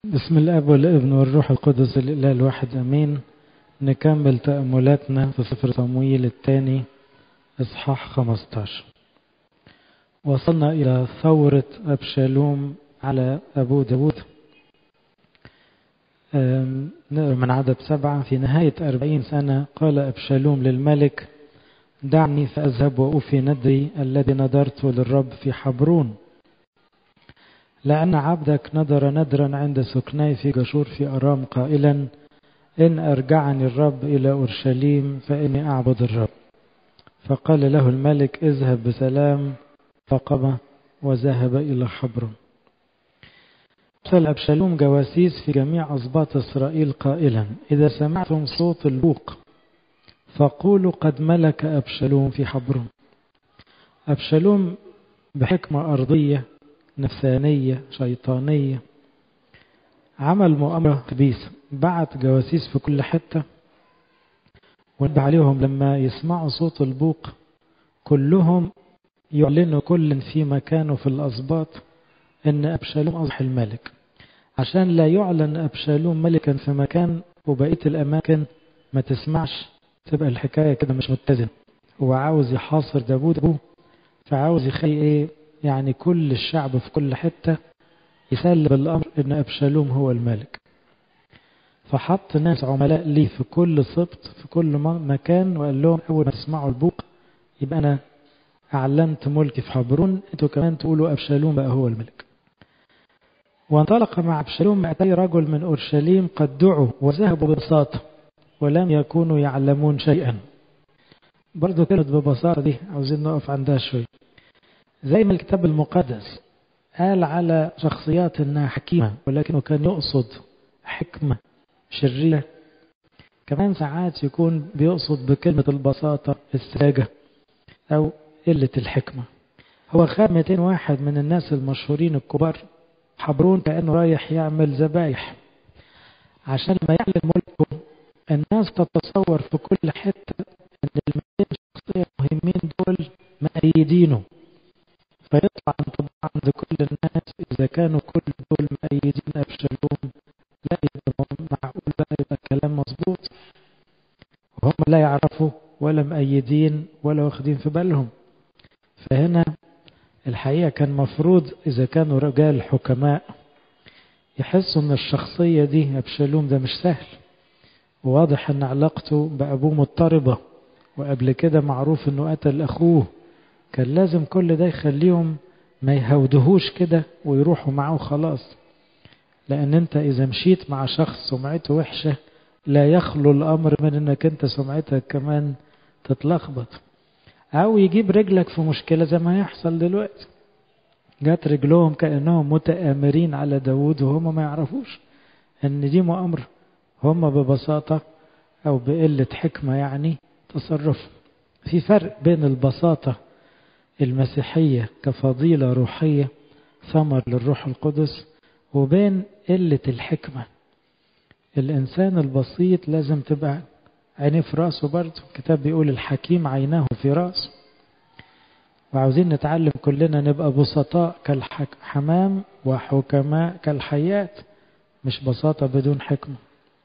بسم الاب والابن والروح القدس الاله الواحد امين نكمل تاملاتنا في سفر صمويل الثاني اصحاح 15 وصلنا الى ثوره ابشالوم على ابو داود نقرا من عدد سبعة في نهاية أربعين سنة قال أبشالوم للملك دعني فأذهب وأوفي ندري الذي نذرته للرب في حبرون لأن عبدك نذر ندرا عند سكني في جشور في أرام قائلا إن أرجعني الرب إلى أورشليم فإني أعبد الرب فقال له الملك اذهب بسلام فقام وذهب إلى حبرون أرسل أبشالوم جواسيس في جميع أسباط إسرائيل قائلا إذا سمعتم صوت البوق فقولوا قد ملك أبشالوم في حبرون أبشالوم بحكمة أرضية نفسانية شيطانية عمل مؤامرة خبيثة بعت جواسيس في كل حتة ونبه عليهم لما يسمعوا صوت البوق كلهم يعلنوا كل في مكانه في الأسباط ان ابشالوم اصبح الملك عشان لا يعلن ابشالوم ملكا في مكان وبقيه الاماكن ما تسمعش تبقى الحكايه كده مش متزنه هو عاوز يحاصر داوود ابوه فعاوز يخلي ايه يعني كل الشعب في كل حته يسلب الامر ان ابشالوم هو الملك فحط ناس عملاء ليه في كل سبط في كل مكان وقال لهم اول ما تسمعوا البوق يبقى انا أعلنت ملكي في حبرون أنتوا كمان تقولوا أبشالوم بقى هو الملك وانطلق مع أبشالوم مئتي رجل من أورشليم قد دعوا وذهبوا ببساطة ولم يكونوا يعلمون شيئا برضو كلمة ببساطة دي عاوزين نقف عندها شوي زي ما الكتاب المقدس قال على شخصيات انها حكيمة ولكنه كان يقصد حكمة شريرة كمان ساعات يكون بيقصد بكلمة البساطة السذاجة أو قلة الحكمة هو خد 200 واحد من الناس المشهورين الكبار حبرون كأنه رايح يعمل ذبايح عشان ما يعلن ملكه الناس تتصور في كل حتة ان ال 200 شخصية مهمين دول مأيدينه فيطلع انطباع عند كل الناس إذا كانوا كل دول مأيدين أبشالوم لا يبقى معقول بقى يبقى كلام مظبوط وهم لا يعرفوا ولا مأيدين ولا واخدين في بالهم فهنا الحقيقة كان مفروض إذا كانوا رجال حكماء يحسوا أن الشخصية دي أبشالوم ده مش سهل وواضح أن علاقته بأبوه مضطربة وقبل كده معروف أنه قتل أخوه كان لازم كل ده يخليهم ما يهودهوش كده ويروحوا معه خلاص لأن أنت إذا مشيت مع شخص سمعته وحشة لا يخلو الأمر من أنك أنت سمعتك كمان تتلخبط أو يجيب رجلك في مشكلة زي ما يحصل دلوقتي جات رجلهم كأنهم متآمرين على داود وهم ما يعرفوش أن دي مؤامرة هم ببساطة أو بقلة حكمة يعني تصرف في فرق بين البساطة المسيحية كفضيلة روحية ثمر للروح القدس وبين قلة الحكمة الإنسان البسيط لازم تبقى عينيه في راسه برضه الكتاب بيقول الحكيم عيناه في راسه وعاوزين نتعلم كلنا نبقى بسطاء كالحمام وحكماء كالحيات مش بساطة بدون حكمة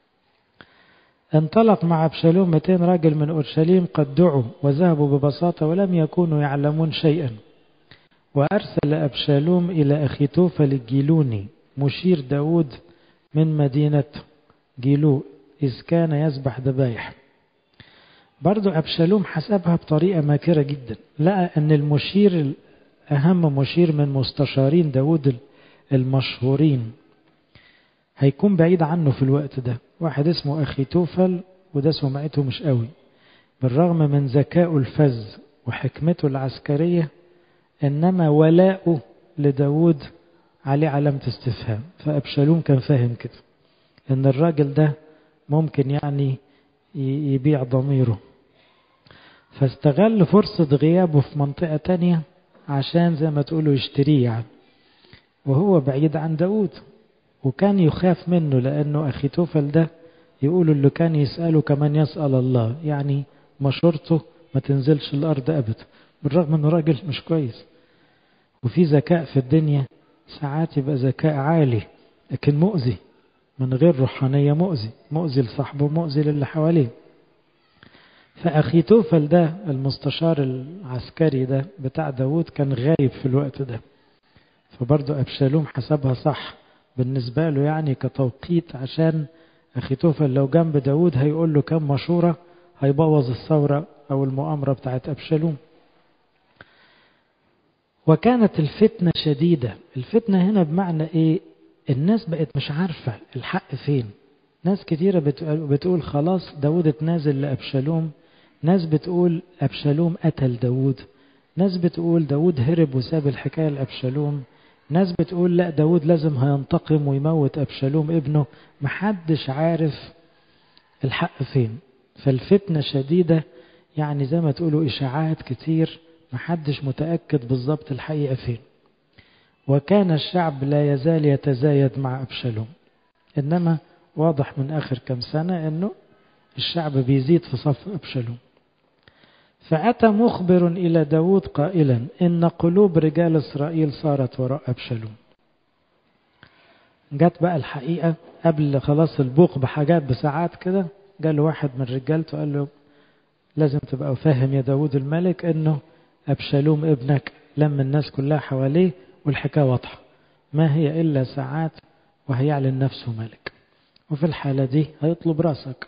انطلق مع أبشالوم 200 راجل من أورشليم قد دعوا وذهبوا ببساطة ولم يكونوا يعلمون شيئا وأرسل أبشالوم إلى أخيتوفل الجيلوني مشير داود من مدينة جيلو إذ كان يذبح ذبايح برضو أبشالوم حسبها بطريقة ماكرة جدا لقى أن المشير أهم مشير من مستشارين داود المشهورين هيكون بعيد عنه في الوقت ده واحد اسمه أخي توفل وده سمعته مش قوي بالرغم من ذكائه الفذ وحكمته العسكرية إنما ولاؤه لداود عليه علامة استفهام فأبشالوم كان فاهم كده إن الراجل ده ممكن يعني يبيع ضميره فاستغل فرصة غيابه في منطقة تانية عشان زي ما تقولوا يشتريه يعني وهو بعيد عن داود وكان يخاف منه لأنه أخي توفل ده يقولوا اللي كان يسأله كمان يسأل الله يعني مشورته ما تنزلش الأرض أبدا بالرغم أنه راجل مش كويس وفي ذكاء في الدنيا ساعات يبقى ذكاء عالي لكن مؤذي من غير روحانية مؤذي مؤذي لصاحبه مؤذي للي حواليه فأخي توفل ده المستشار العسكري ده بتاع داود كان غايب في الوقت ده فبرضه أبشالوم حسبها صح بالنسبة له يعني كتوقيت عشان أخي توفل لو جنب داود هيقول له كم مشورة هيبوظ الثورة أو المؤامرة بتاعت أبشالوم وكانت الفتنة شديدة الفتنة هنا بمعنى إيه الناس بقت مش عارفة الحق فين ناس كتيرة بتقول خلاص داود اتنازل لأبشالوم ناس بتقول أبشالوم قتل داود ناس بتقول داود هرب وساب الحكاية لأبشالوم ناس بتقول لا داود لازم هينتقم ويموت أبشالوم ابنه محدش عارف الحق فين فالفتنة شديدة يعني زي ما تقولوا إشاعات كتير محدش متأكد بالظبط الحقيقة فين وكان الشعب لا يزال يتزايد مع أبشالوم إنما واضح من آخر كم سنة أنه الشعب بيزيد في صف أبشالوم فأتى مخبر إلى داود قائلا إن قلوب رجال إسرائيل صارت وراء أبشالوم جت بقى الحقيقة قبل خلاص البوق بحاجات بساعات كده قال واحد من رجالته قال له لازم تبقى فاهم يا داود الملك انه أبشالوم ابنك لم الناس كلها حواليه والحكاية واضحة ما هي إلا ساعات وهيعلن نفسه ملك وفي الحالة دي هيطلب راسك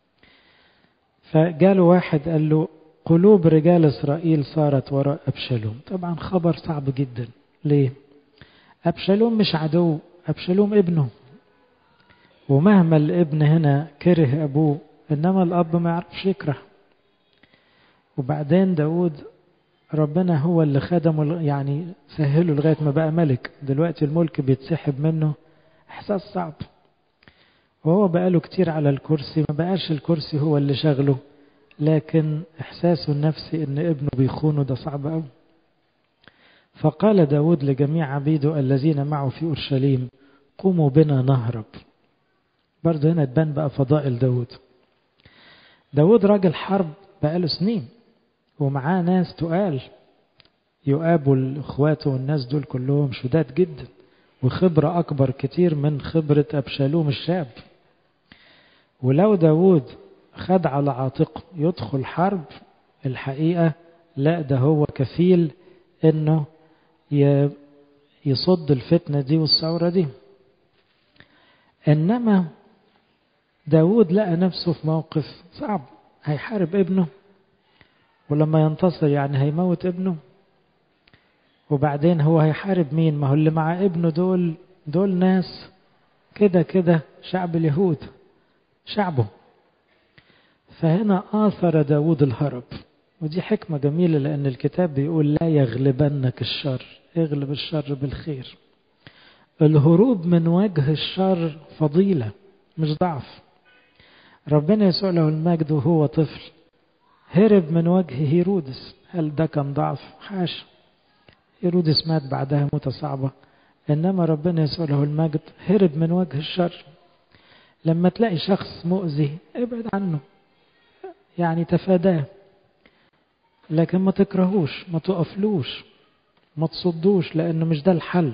فجاله واحد قال له قلوب رجال إسرائيل صارت وراء أبشالوم طبعا خبر صعب جدا ليه أبشالوم مش عدو أبشالوم ابنه ومهما الابن هنا كره أبوه إنما الأب ما يعرفش يكره وبعدين داود ربنا هو اللي خدمه يعني سهله لغاية ما بقى ملك دلوقتي الملك بيتسحب منه إحساس صعب وهو بقاله كتير على الكرسي ما بقاش الكرسي هو اللي شغله لكن إحساسه النفسي إن ابنه بيخونه ده صعب أوي فقال داود لجميع عبيده الذين معه في أورشليم قوموا بنا نهرب برضه هنا تبان بقى فضائل داود داود راجل حرب بقاله سنين ومعاه ناس تقال يؤاب واخواته والناس دول كلهم شداد جدا وخبرة أكبر كتير من خبرة أبشالوم الشاب ولو داود خد على عاتقه يدخل حرب الحقيقة لا ده هو كفيل انه يصد الفتنة دي والثورة دي انما داود لقى نفسه في موقف صعب هيحارب ابنه ولما ينتصر يعني هيموت ابنه وبعدين هو هيحارب مين ما هو اللي مع ابنه دول دول ناس كده كده شعب اليهود شعبه فهنا آثر داود الهرب ودي حكمة جميلة لأن الكتاب بيقول لا يغلبنك الشر اغلب الشر بالخير الهروب من وجه الشر فضيلة مش ضعف ربنا يسوع له المجد وهو طفل هرب من وجه هيرودس هل ده كان ضعف حاشا هيرودس مات بعدها موتة صعبة إنما ربنا يسوع له المجد هرب من وجه الشر لما تلاقي شخص مؤذي ابعد عنه يعني تفاداه لكن ما تكرهوش ما تقفلوش ما تصدوش لأنه مش ده الحل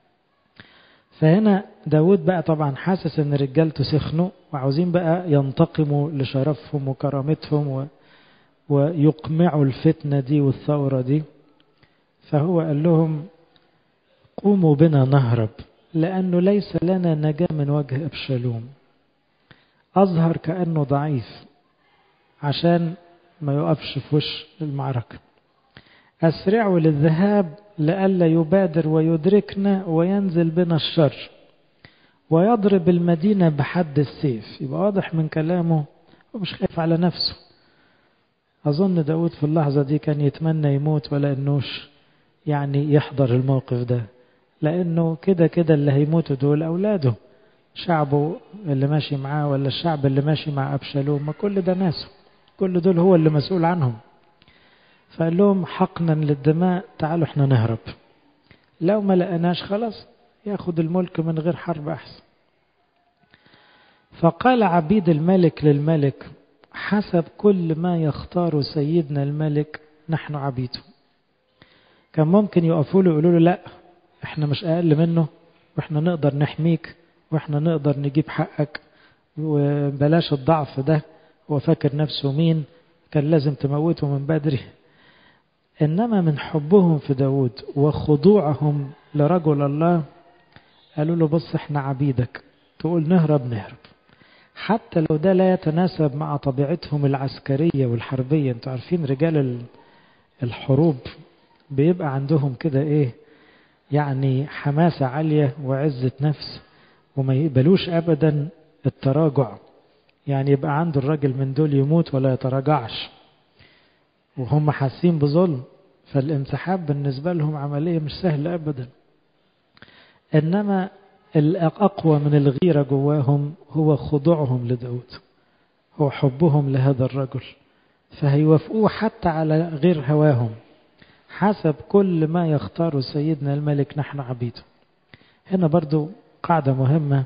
فهنا داود بقى طبعا حاسس ان رجالته سخنوا وعاوزين بقى ينتقموا لشرفهم وكرامتهم و... ويقمعوا الفتنة دي والثورة دي فهو قال لهم قوموا بنا نهرب لأنه ليس لنا نجاة من وجه أبشالوم أظهر كأنه ضعيف عشان ما يقفش في وش المعركة أسرعوا للذهاب لئلا يبادر ويدركنا وينزل بنا الشر ويضرب المدينة بحد السيف يبقى واضح من كلامه ومش خايف على نفسه أظن داود في اللحظة دي كان يتمنى يموت ولا إنوش يعني يحضر الموقف ده لأنه كده كده اللي هيموتوا دول أولاده شعبه اللي ماشي معاه ولا الشعب اللي ماشي مع أبشالوم ما كل ده ناسه كل دول هو اللي مسؤول عنهم فقال لهم حقنا للدماء تعالوا احنا نهرب لو ما لقناش خلاص ياخد الملك من غير حرب أحسن فقال عبيد الملك للملك حسب كل ما يختار سيدنا الملك نحن عبيده كان ممكن يقفوا له يقولوا له لا احنا مش اقل منه واحنا نقدر نحميك واحنا نقدر نجيب حقك وبلاش الضعف ده هو فاكر نفسه مين كان لازم تموته من بدري إنما من حبهم في داود وخضوعهم لرجل الله قالوا له بص احنا عبيدك تقول نهرب نهرب حتى لو ده لا يتناسب مع طبيعتهم العسكرية والحربية انتوا عارفين رجال الحروب بيبقى عندهم كده ايه يعني حماسة عالية وعزة نفس وما يقبلوش ابدا التراجع يعني يبقى عنده الراجل من دول يموت ولا يتراجعش وهم حاسين بظلم فالانسحاب بالنسبة لهم عملية مش سهلة أبدا إنما الأقوى من الغيرة جواهم هو خضوعهم لداود هو حبهم لهذا الرجل فهيوافقوه حتى على غير هواهم حسب كل ما يختار سيدنا الملك نحن عبيده هنا برضو قاعدة مهمة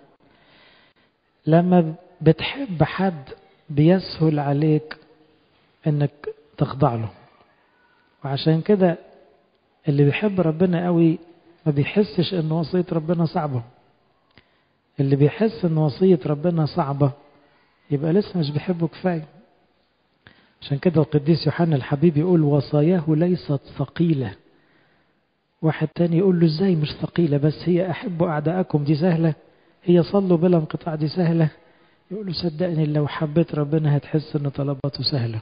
لما بتحب حد بيسهل عليك انك تخضع له وعشان كده اللي بيحب ربنا قوي ما بيحسش ان وصية ربنا صعبة اللي بيحس ان وصية ربنا صعبة يبقى لسه مش بيحبه كفاية عشان كده القديس يوحنا الحبيب يقول وصاياه ليست ثقيلة واحد تاني يقول له ازاي مش ثقيلة بس هي احبوا اعداءكم دي سهلة هي صلوا بلا انقطاع دي سهلة يقول له صدقني لو حبيت ربنا هتحس ان طلباته سهلة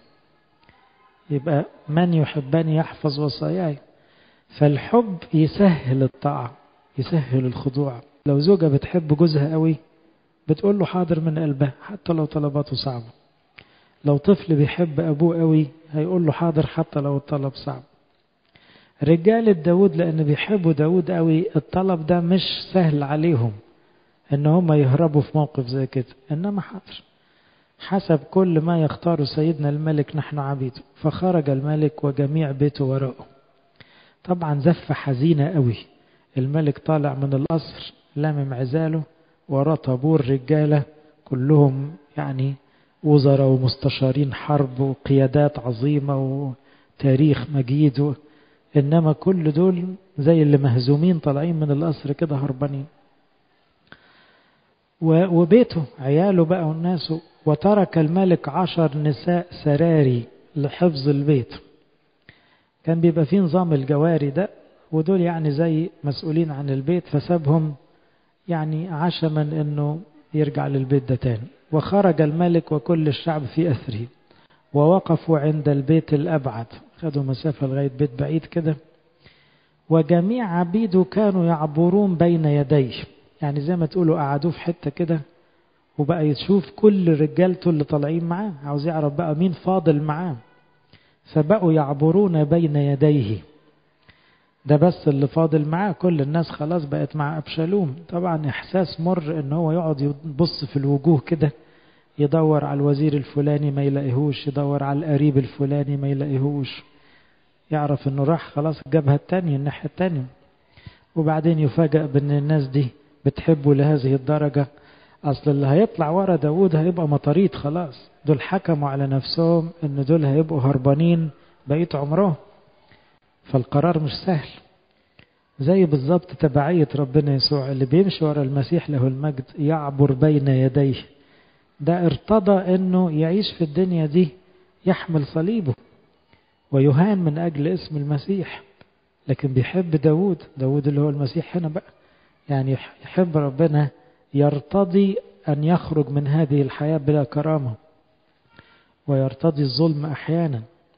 يبقى من يحبني يحفظ وصاياي فالحب يسهل الطاعة يسهل الخضوع لو زوجة بتحب جوزها قوي بتقول له حاضر من قلبها حتى لو طلباته صعبة لو طفل بيحب أبوه قوي هيقول له حاضر حتى لو الطلب صعب رجالة داود لأن بيحبوا داود قوي الطلب ده مش سهل عليهم ان هم يهربوا في موقف زي كده انما حاضر حسب كل ما يختار سيدنا الملك نحن عبيده فخرج الملك وجميع بيته وراءه طبعا زفة حزينة قوي الملك طالع من القصر لامم عزاله وراه طابور رجالة كلهم يعني وزراء ومستشارين حرب وقيادات عظيمة وتاريخ مجيد إنما كل دول زي اللي مهزومين طالعين من القصر كده هربانين وبيته عياله بقى والناس وترك الملك عشر نساء سراري لحفظ البيت كان بيبقى فيه نظام الجواري ده ودول يعني زي مسؤولين عن البيت فسابهم يعني عشما انه يرجع للبيت ده تاني وخرج الملك وكل الشعب في أثره ووقفوا عند البيت الأبعد خدوا مسافة لغاية بيت بعيد كده وجميع عبيده كانوا يعبرون بين يديه يعني زي ما تقولوا قعدوه في حتة كده وبقى يشوف كل رجالته اللي طالعين معاه عاوز يعرف بقى مين فاضل معاه فبقوا يعبرون بين يديه ده بس اللي فاضل معاه كل الناس خلاص بقت مع أبشالوم طبعا إحساس مر إن هو يقعد يبص في الوجوه كده يدور على الوزير الفلاني ما يلاقيهوش يدور على القريب الفلاني ما يلاقيهوش يعرف إنه راح خلاص الجبهة التانية الناحية التانية وبعدين يفاجأ بأن الناس دي بتحبه لهذه الدرجة أصل اللي هيطلع ورا داود هيبقى مطاريد خلاص دول حكموا على نفسهم إن دول هيبقوا هربانين بقية عمرهم فالقرار مش سهل زي بالظبط تبعية ربنا يسوع اللي بيمشي ورا المسيح له المجد يعبر بين يديه ده ارتضى انه يعيش في الدنيا دي يحمل صليبه ويهان من اجل اسم المسيح لكن بيحب داود داود اللي هو المسيح هنا بقى يعني يحب ربنا يرتضي ان يخرج من هذه الحياة بلا كرامة ويرتضي الظلم احيانا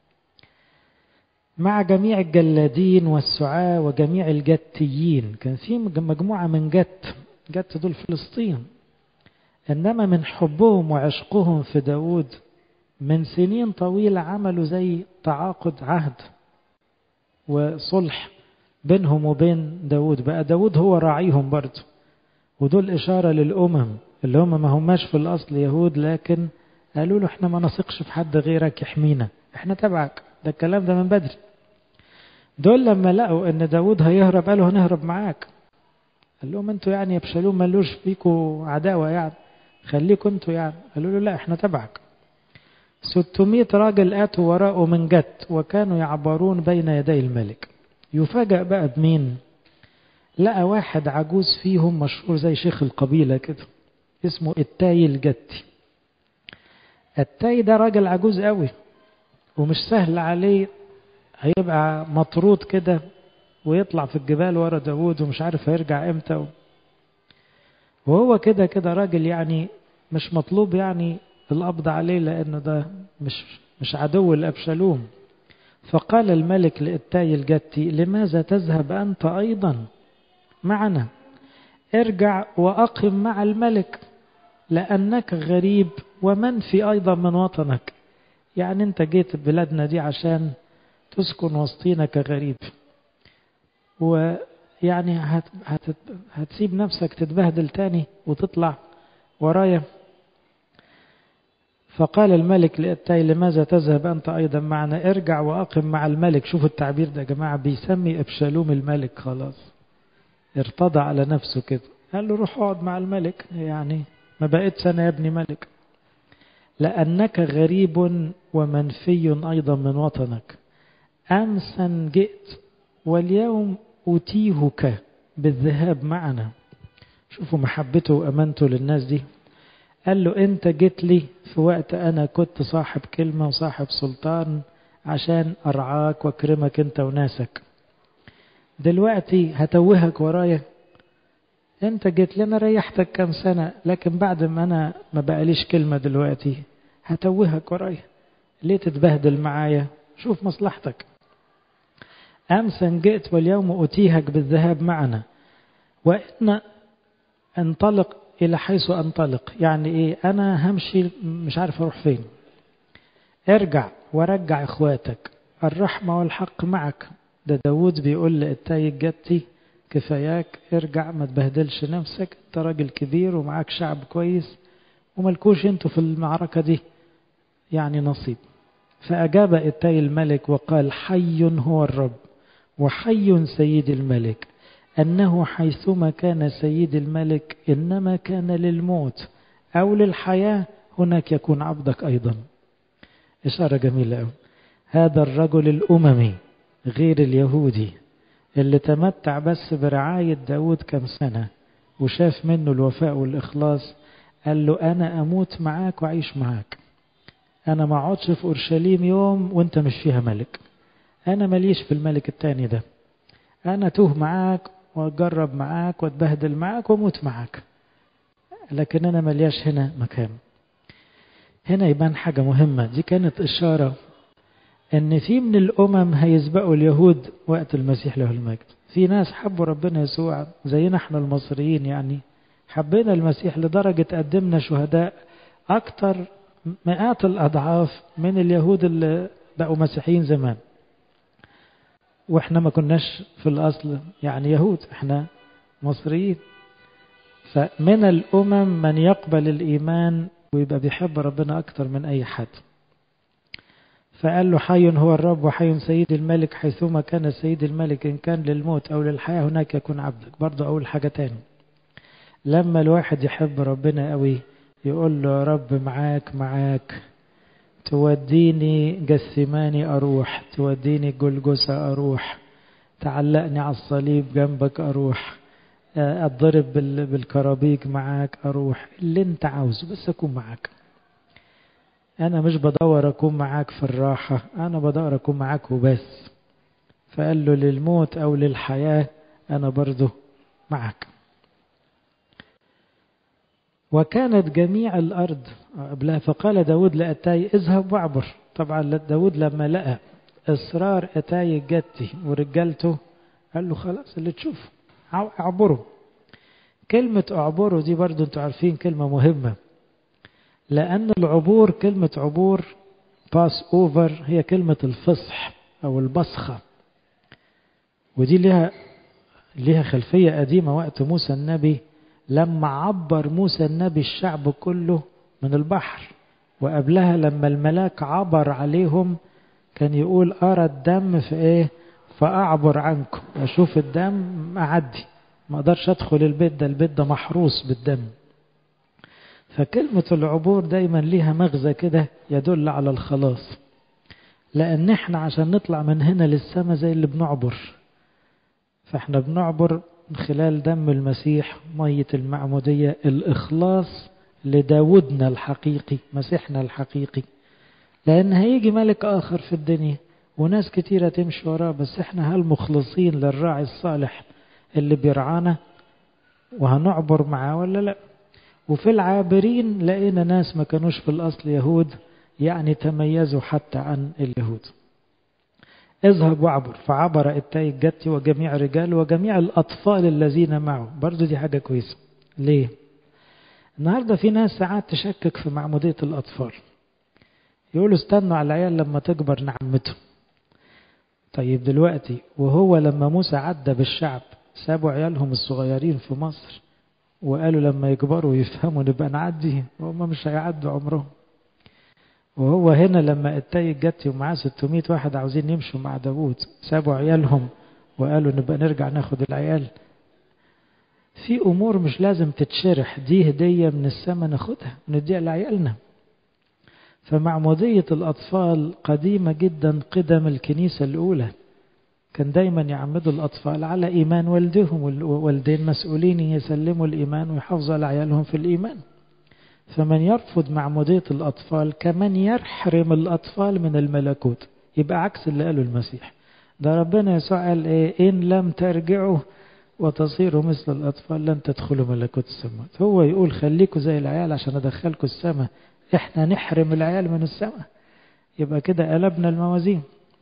مع جميع الجلادين والسعاة وجميع الجتيين كان في مجموعة من جت جت دول فلسطين إنما من حبهم وعشقهم في داود من سنين طويلة عملوا زي تعاقد عهد وصلح بينهم وبين داود بقى داود هو راعيهم برضه ودول إشارة للأمم اللي هم ما هماش في الأصل يهود لكن قالوا له احنا ما نثقش في حد غيرك يحمينا احنا تبعك ده الكلام ده من بدري دول لما لقوا ان داود هيهرب قالوا هنهرب معاك قال لهم انتوا يعني يا بشالوم ملوش فيكوا عداوة يعني خليكوا انتوا يعني قالوا له لا احنا تبعك 600 راجل اتوا وراءه من جت وكانوا يعبرون بين يدي الملك يفاجأ بقى بمين لقى واحد عجوز فيهم مشهور زي شيخ القبيلة كده اسمه التاي الجتي التاي ده راجل عجوز قوي ومش سهل عليه هيبقى مطرود كده ويطلع في الجبال ورا داوود ومش عارف هيرجع امتى وهو كده كده راجل يعني مش مطلوب يعني القبض عليه لانه ده مش مش عدو لابشالوم فقال الملك لإتاي الجتي لماذا تذهب أنت أيضا معنا ارجع وأقم مع الملك لأنك غريب ومنفي أيضا من وطنك يعني أنت جيت بلادنا دي عشان تسكن وسطينا كغريب ويعني هت هت هتسيب نفسك تتبهدل تاني وتطلع ورايا فقال الملك لإتاي لماذا تذهب أنت أيضا معنا ارجع وأقم مع الملك شوفوا التعبير ده يا جماعة بيسمي أبشالوم الملك خلاص ارتضى على نفسه كده قال له روح اقعد مع الملك يعني ما بقيتش أنا يا ابني ملك لأنك غريب ومنفي أيضا من وطنك أمسا جئت واليوم أتيهك بالذهاب معنا شوفوا محبته وأمانته للناس دي قال له أنت جيت لي في وقت أنا كنت صاحب كلمة وصاحب سلطان عشان أرعاك وأكرمك أنت وناسك دلوقتي هتوهك ورايا أنت جيت لي أنا ريحتك كام سنة لكن بعد ما أنا ما بقاليش كلمة دلوقتي هتوهك ورايا ليه تتبهدل معايا شوف مصلحتك أمسا جئت واليوم أتيهك بالذهاب معنا وإن انطلق إلى حيث أنطلق يعني إيه أنا همشي مش عارف أروح فين ارجع ورجع إخواتك الرحمة والحق معك ده داود بيقول لإتاي الجتي كفاياك ارجع ما تبهدلش نفسك انت راجل كبير ومعاك شعب كويس وملكوش انتوا في المعركة دي يعني نصيب فأجاب إتاي الملك وقال حي هو الرب وحي سيد الملك أنه حيثما كان سيد الملك إنما كان للموت أو للحياة هناك يكون عبدك أيضا إشارة جميلة أوي هذا الرجل الأممي غير اليهودي اللي تمتع بس برعاية داود كم سنة وشاف منه الوفاء والإخلاص قال له أنا أموت معاك وأعيش معاك أنا ما اقعدش في أورشليم يوم وأنت مش فيها ملك أنا ماليش في الملك التاني ده أنا توه معاك وأجرب معاك وأتبهدل معاك وأموت معاك لكن أنا ملياش هنا مكان هنا يبان حاجة مهمة دي كانت إشارة ان في من الامم هيسبقوا اليهود وقت المسيح له المجد في ناس حبوا ربنا يسوع زينا احنا المصريين يعني حبينا المسيح لدرجة قدمنا شهداء اكتر مئات الاضعاف من اليهود اللي بقوا مسيحيين زمان واحنا ما كناش في الاصل يعني يهود احنا مصريين فمن الامم من يقبل الايمان ويبقى بيحب ربنا اكتر من اي حد فقال له حي هو الرب وحي سيد الملك حيثما كان سيد الملك إن كان للموت أو للحياة هناك يكون عبدك برضه أول حاجة تاني لما الواحد يحب ربنا قوي يقول له يا رب معاك معاك توديني جسماني أروح توديني جلجسة أروح تعلقني على الصليب جنبك أروح أتضرب بالكرابيك معاك أروح اللي أنت عاوزه بس أكون معاك أنا مش بدور أكون معاك في الراحة أنا بدور أكون معاك وبس فقال له للموت أو للحياة أنا برضه معك وكانت جميع الأرض قبلها فقال داود لأتاي اذهب واعبر طبعا داود لما لقى إصرار أتاي الجتي ورجالته قال له خلاص اللي تشوفه اعبروا كلمة اعبروا دي برضو انتوا عارفين كلمة مهمة لأن العبور كلمة عبور باس اوفر هي كلمة الفصح أو البصخة ودي لها لها خلفية قديمة وقت موسى النبي لما عبر موسى النبي الشعب كله من البحر وقبلها لما الملاك عبر عليهم كان يقول أرى الدم في إيه فأعبر عنكم أشوف الدم أعدي ما أقدرش أدخل البيت ده البيت ده محروس بالدم فكلمة العبور دايما ليها مغزى كده يدل على الخلاص لأن احنا عشان نطلع من هنا للسماء زي اللي بنعبر فاحنا بنعبر من خلال دم المسيح مية المعمودية الإخلاص لداودنا الحقيقي مسيحنا الحقيقي لأن هيجي ملك آخر في الدنيا وناس كتيرة تمشي وراه بس احنا هل مخلصين للراعي الصالح اللي بيرعانا وهنعبر معاه ولا لا وفي العابرين لقينا ناس ما كانوش في الأصل يهود يعني تميزوا حتى عن اليهود اذهب واعبر فعبر التاي الجتي وجميع الرجال وجميع الأطفال الذين معه برضو دي حاجة كويسة ليه النهاردة في ناس ساعات تشكك في معمودية الأطفال يقولوا استنوا على العيال لما تكبر نعمته طيب دلوقتي وهو لما موسى عدى بالشعب سابوا عيالهم الصغيرين في مصر وقالوا لما يكبروا ويفهموا نبقى نعدي وهم مش هيعدوا عمرهم وهو هنا لما التاي جت ومعاه 600 واحد عاوزين يمشوا مع داوود سابوا عيالهم وقالوا نبقى نرجع ناخد العيال في امور مش لازم تتشرح دي هديه من السماء ناخدها ونديها لعيالنا فمعموديه الاطفال قديمه جدا قدم الكنيسه الاولى كان دايما يعمدوا الأطفال على إيمان والدهم والوالدين مسؤولين يسلموا الإيمان ويحافظوا على عيالهم في الإيمان فمن يرفض معمودية الأطفال كمن يحرم الأطفال من الملكوت يبقى عكس اللي قاله المسيح ده ربنا يسوع قال إيه إن لم ترجعوا وتصيروا مثل الأطفال لن تدخلوا ملكوت السماء هو يقول خليكوا زي العيال عشان أدخلكوا السماء إحنا نحرم العيال من السماء يبقى كده قلبنا الموازين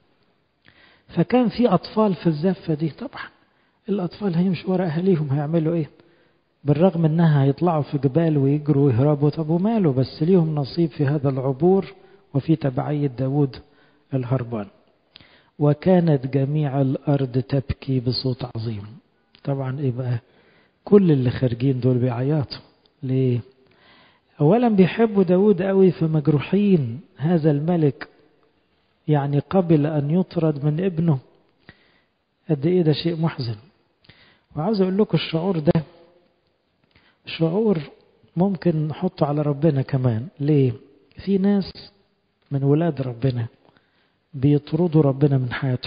فكان في أطفال في الزفة دي طبعا الأطفال هيمشوا ورا أهاليهم هيعملوا إيه بالرغم إنها هيطلعوا في جبال ويجروا ويهربوا طب وماله بس ليهم نصيب في هذا العبور وفي تبعية داود الهربان وكانت جميع الأرض تبكي بصوت عظيم طبعا إيه بقى كل اللي خارجين دول بيعيطوا ليه أولا بيحبوا داود قوي فمجروحين هذا الملك يعني قبل أن يطرد من ابنه قد إيه ده شيء محزن وعاوز أقول لكم الشعور ده شعور ممكن نحطه على ربنا كمان ليه في ناس من ولاد ربنا بيطردوا ربنا من حياته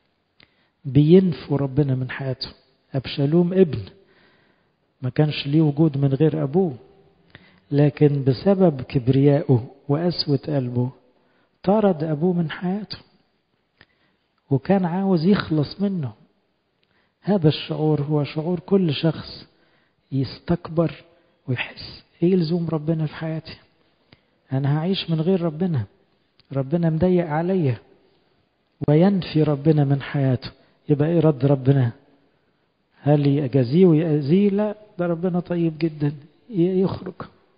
بينفوا ربنا من حياته أبشالوم ابن ما كانش ليه وجود من غير أبوه لكن بسبب كبريائه وقسوة قلبه طرد أبوه من حياته وكان عاوز يخلص منه هذا الشعور هو شعور كل شخص يستكبر ويحس ايه لزوم ربنا في حياتي انا هعيش من غير ربنا ربنا مضيق عليا وينفي ربنا من حياته يبقى ايه رد ربنا هل يجازيه ويأذيه لا ده ربنا طيب جدا يخرج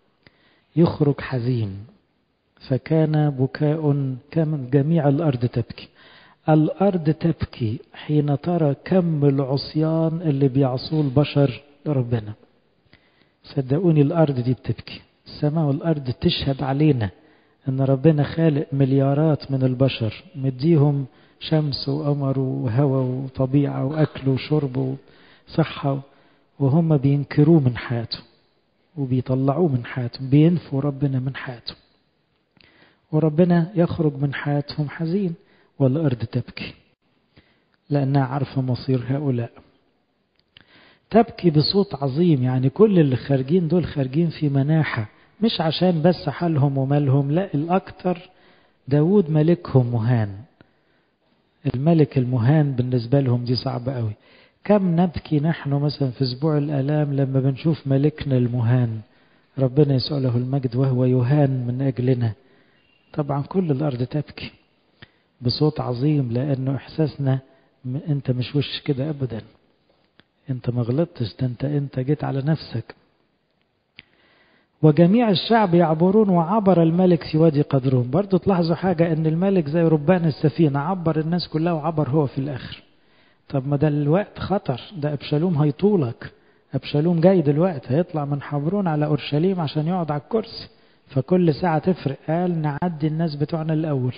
يخرج حزين فكان بكاء كم جميع الأرض تبكي الأرض تبكي حين ترى كم العصيان اللي بيعصوه البشر لربنا صدقوني الأرض دي بتبكي السماء والأرض تشهد علينا أن ربنا خالق مليارات من البشر مديهم شمس وقمر وهواء وطبيعة وأكل وشرب وصحة وهم بينكروه من حياته وبيطلعوه من حياتهم بينفوا ربنا من حياتهم وربنا يخرج من حياتهم حزين والأرض تبكي لأنها عارفة مصير هؤلاء تبكي بصوت عظيم يعني كل اللي خارجين دول خارجين في مناحة مش عشان بس حالهم ومالهم لا الأكثر داود ملكهم مهان الملك المهان بالنسبة لهم دي صعبة قوي كم نبكي نحن مثلا في أسبوع الآلام لما بنشوف ملكنا المهان ربنا يسوع له المجد وهو يهان من أجلنا طبعا كل الأرض تبكي بصوت عظيم لأنه إحساسنا أنت مش وش كده أبدا أنت ما غلطتش ده أنت أنت جيت على نفسك وجميع الشعب يعبرون وعبر الملك في وادي قدرون برضو تلاحظوا حاجة أن الملك زي ربان السفينة عبر الناس كلها وعبر هو في الآخر طب ما ده الوقت خطر ده أبشالوم هيطولك أبشالوم جاي دلوقتي هيطلع من حبرون على أورشليم عشان يقعد على الكرسي فكل ساعة تفرق قال نعدي الناس بتوعنا الأول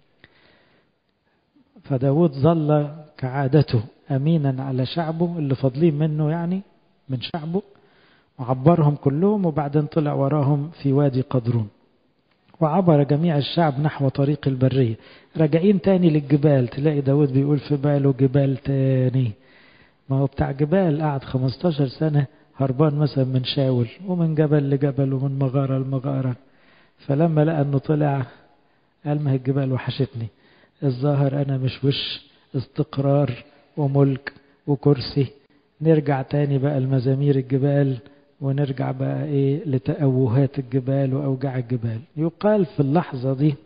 فداود ظل كعادته أمينا على شعبه اللي فاضلين منه يعني من شعبه وعبرهم كلهم وبعدين طلع وراهم في وادي قدرون وعبر جميع الشعب نحو طريق البرية راجعين تاني للجبال تلاقي داود بيقول في باله جبال تاني ما هو بتاع جبال قعد 15 سنة هربان مثلا من شاول ومن جبل لجبل ومن مغارة لمغارة فلما لقى انه طلع قال ما هي الجبال وحشتني الظاهر انا مش وش استقرار وملك وكرسي نرجع تاني بقى المزامير الجبال ونرجع بقى ايه لتأوهات الجبال وأوجاع الجبال يقال في اللحظة دي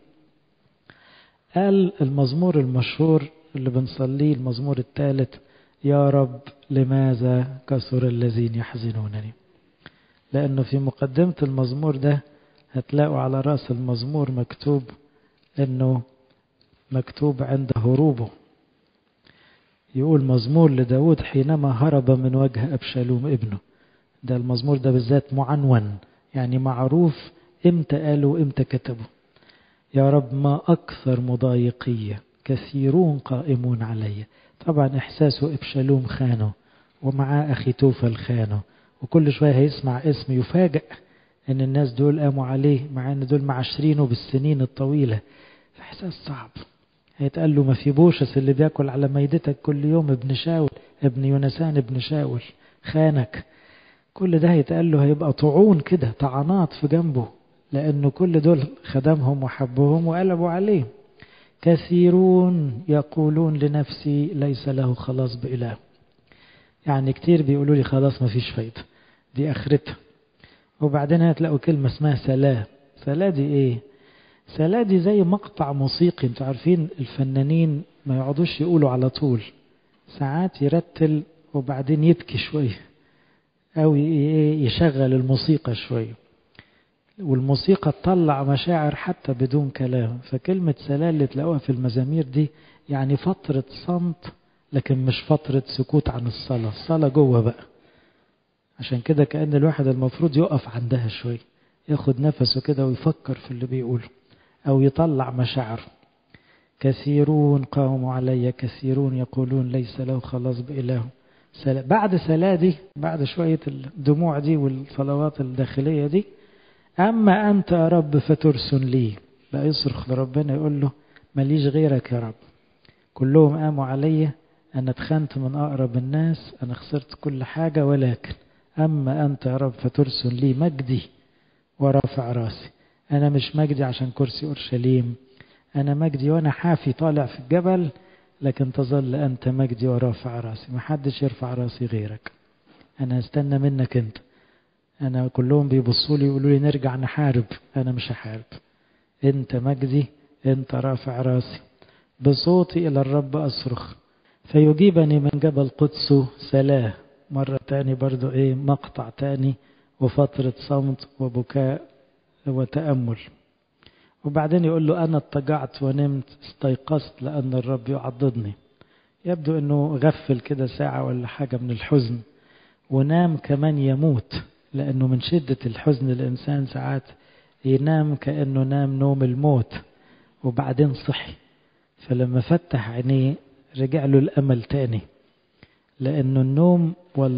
قال المزمور المشهور اللي بنصليه المزمور الثالث يا رب لماذا كثر الذين يحزنونني لأنه في مقدمة المزمور ده هتلاقوا على رأس المزمور مكتوب أنه مكتوب عند هروبه يقول مزمور لداود حينما هرب من وجه أبشالوم ابنه ده المزمور ده بالذات معنون يعني معروف امتى قالوا امتى كتبوا يا رب ما أكثر مضايقية كثيرون قائمون علي طبعا إحساسه إبشالوم خانه ومعاه أخي توفل خانه وكل شوية هيسمع اسم يفاجأ ان الناس دول قاموا عليه مع ان دول معاشرينه بالسنين الطويلة احساس صعب هيتقال له ما في بوشس اللي بياكل على ميدتك كل يوم ابن شاول ابن يونسان ابن شاول خانك كل ده هيتقال له هيبقى طعون كده طعنات في جنبه لانه كل دول خدمهم وحبهم وقلبوا عليه كثيرون يقولون لنفسي ليس له خلاص بإله يعني كتير بيقولوا لي خلاص ما فيش فايدة دي آخرتها وبعدين هتلاقوا كلمة اسمها سلاه سلاه دي ايه سلاه دي زي مقطع موسيقي انتوا عارفين الفنانين ما يقعدوش يقولوا على طول ساعات يرتل وبعدين يبكي شوية او يشغل الموسيقى شوية والموسيقى تطلع مشاعر حتى بدون كلام فكلمة سلاه اللي تلاقوها في المزامير دي يعني فترة صمت لكن مش فترة سكوت عن الصلاة الصلاة جوه بقى عشان كده كأن الواحد المفروض يقف عندها شوية ياخد نفسه كده ويفكر في اللي بيقوله أو يطلع مشاعره كثيرون قاموا علي كثيرون يقولون ليس له خلاص بإله بعد سلا دي بعد شوية الدموع دي والصلوات الداخلية دي أما أنت يا رب فترسن لي لا يصرخ لربنا يقول له ماليش غيرك يا رب كلهم قاموا علي أنا اتخنت من أقرب الناس أنا خسرت كل حاجة ولكن أما أنت يا رب فترسل لي مجدي ورافع راسي أنا مش مجدي عشان كرسي أورشليم أنا مجدي وأنا حافي طالع في الجبل لكن تظل أنت مجدي ورافع راسي محدش يرفع راسي غيرك أنا هستنى منك أنت أنا كلهم بيبصوا لي يقولوا لي نرجع نحارب أنا مش هحارب أنت مجدي أنت رافع راسي بصوتي إلى الرب أصرخ فيجيبني من جبل قدسه سلاه مرة تاني برضو إيه مقطع تاني وفترة صمت وبكاء وتأمل وبعدين يقول له أنا اضطجعت ونمت استيقظت لأن الرب يعضدني يبدو أنه غفل كده ساعة ولا حاجة من الحزن ونام كمان يموت لأنه من شدة الحزن الإنسان ساعات ينام كأنه نام نوم الموت وبعدين صحي فلما فتح عينيه رجع له الأمل تاني لأنه النوم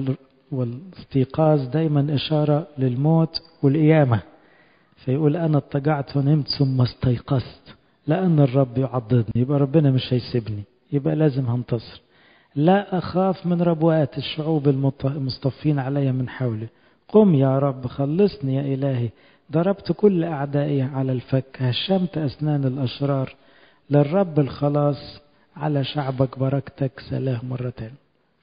والاستيقاظ دايما إشارة للموت والقيامة فيقول أنا اضطجعت ونمت ثم استيقظت لأن الرب يعضدني يبقى ربنا مش هيسيبني يبقى لازم هنتصر لا أخاف من ربوات الشعوب المصطفين علي من حولي قم يا رب خلصني يا إلهي ضربت كل أعدائي على الفك هشمت أسنان الأشرار للرب الخلاص على شعبك بركتك سلام مرتين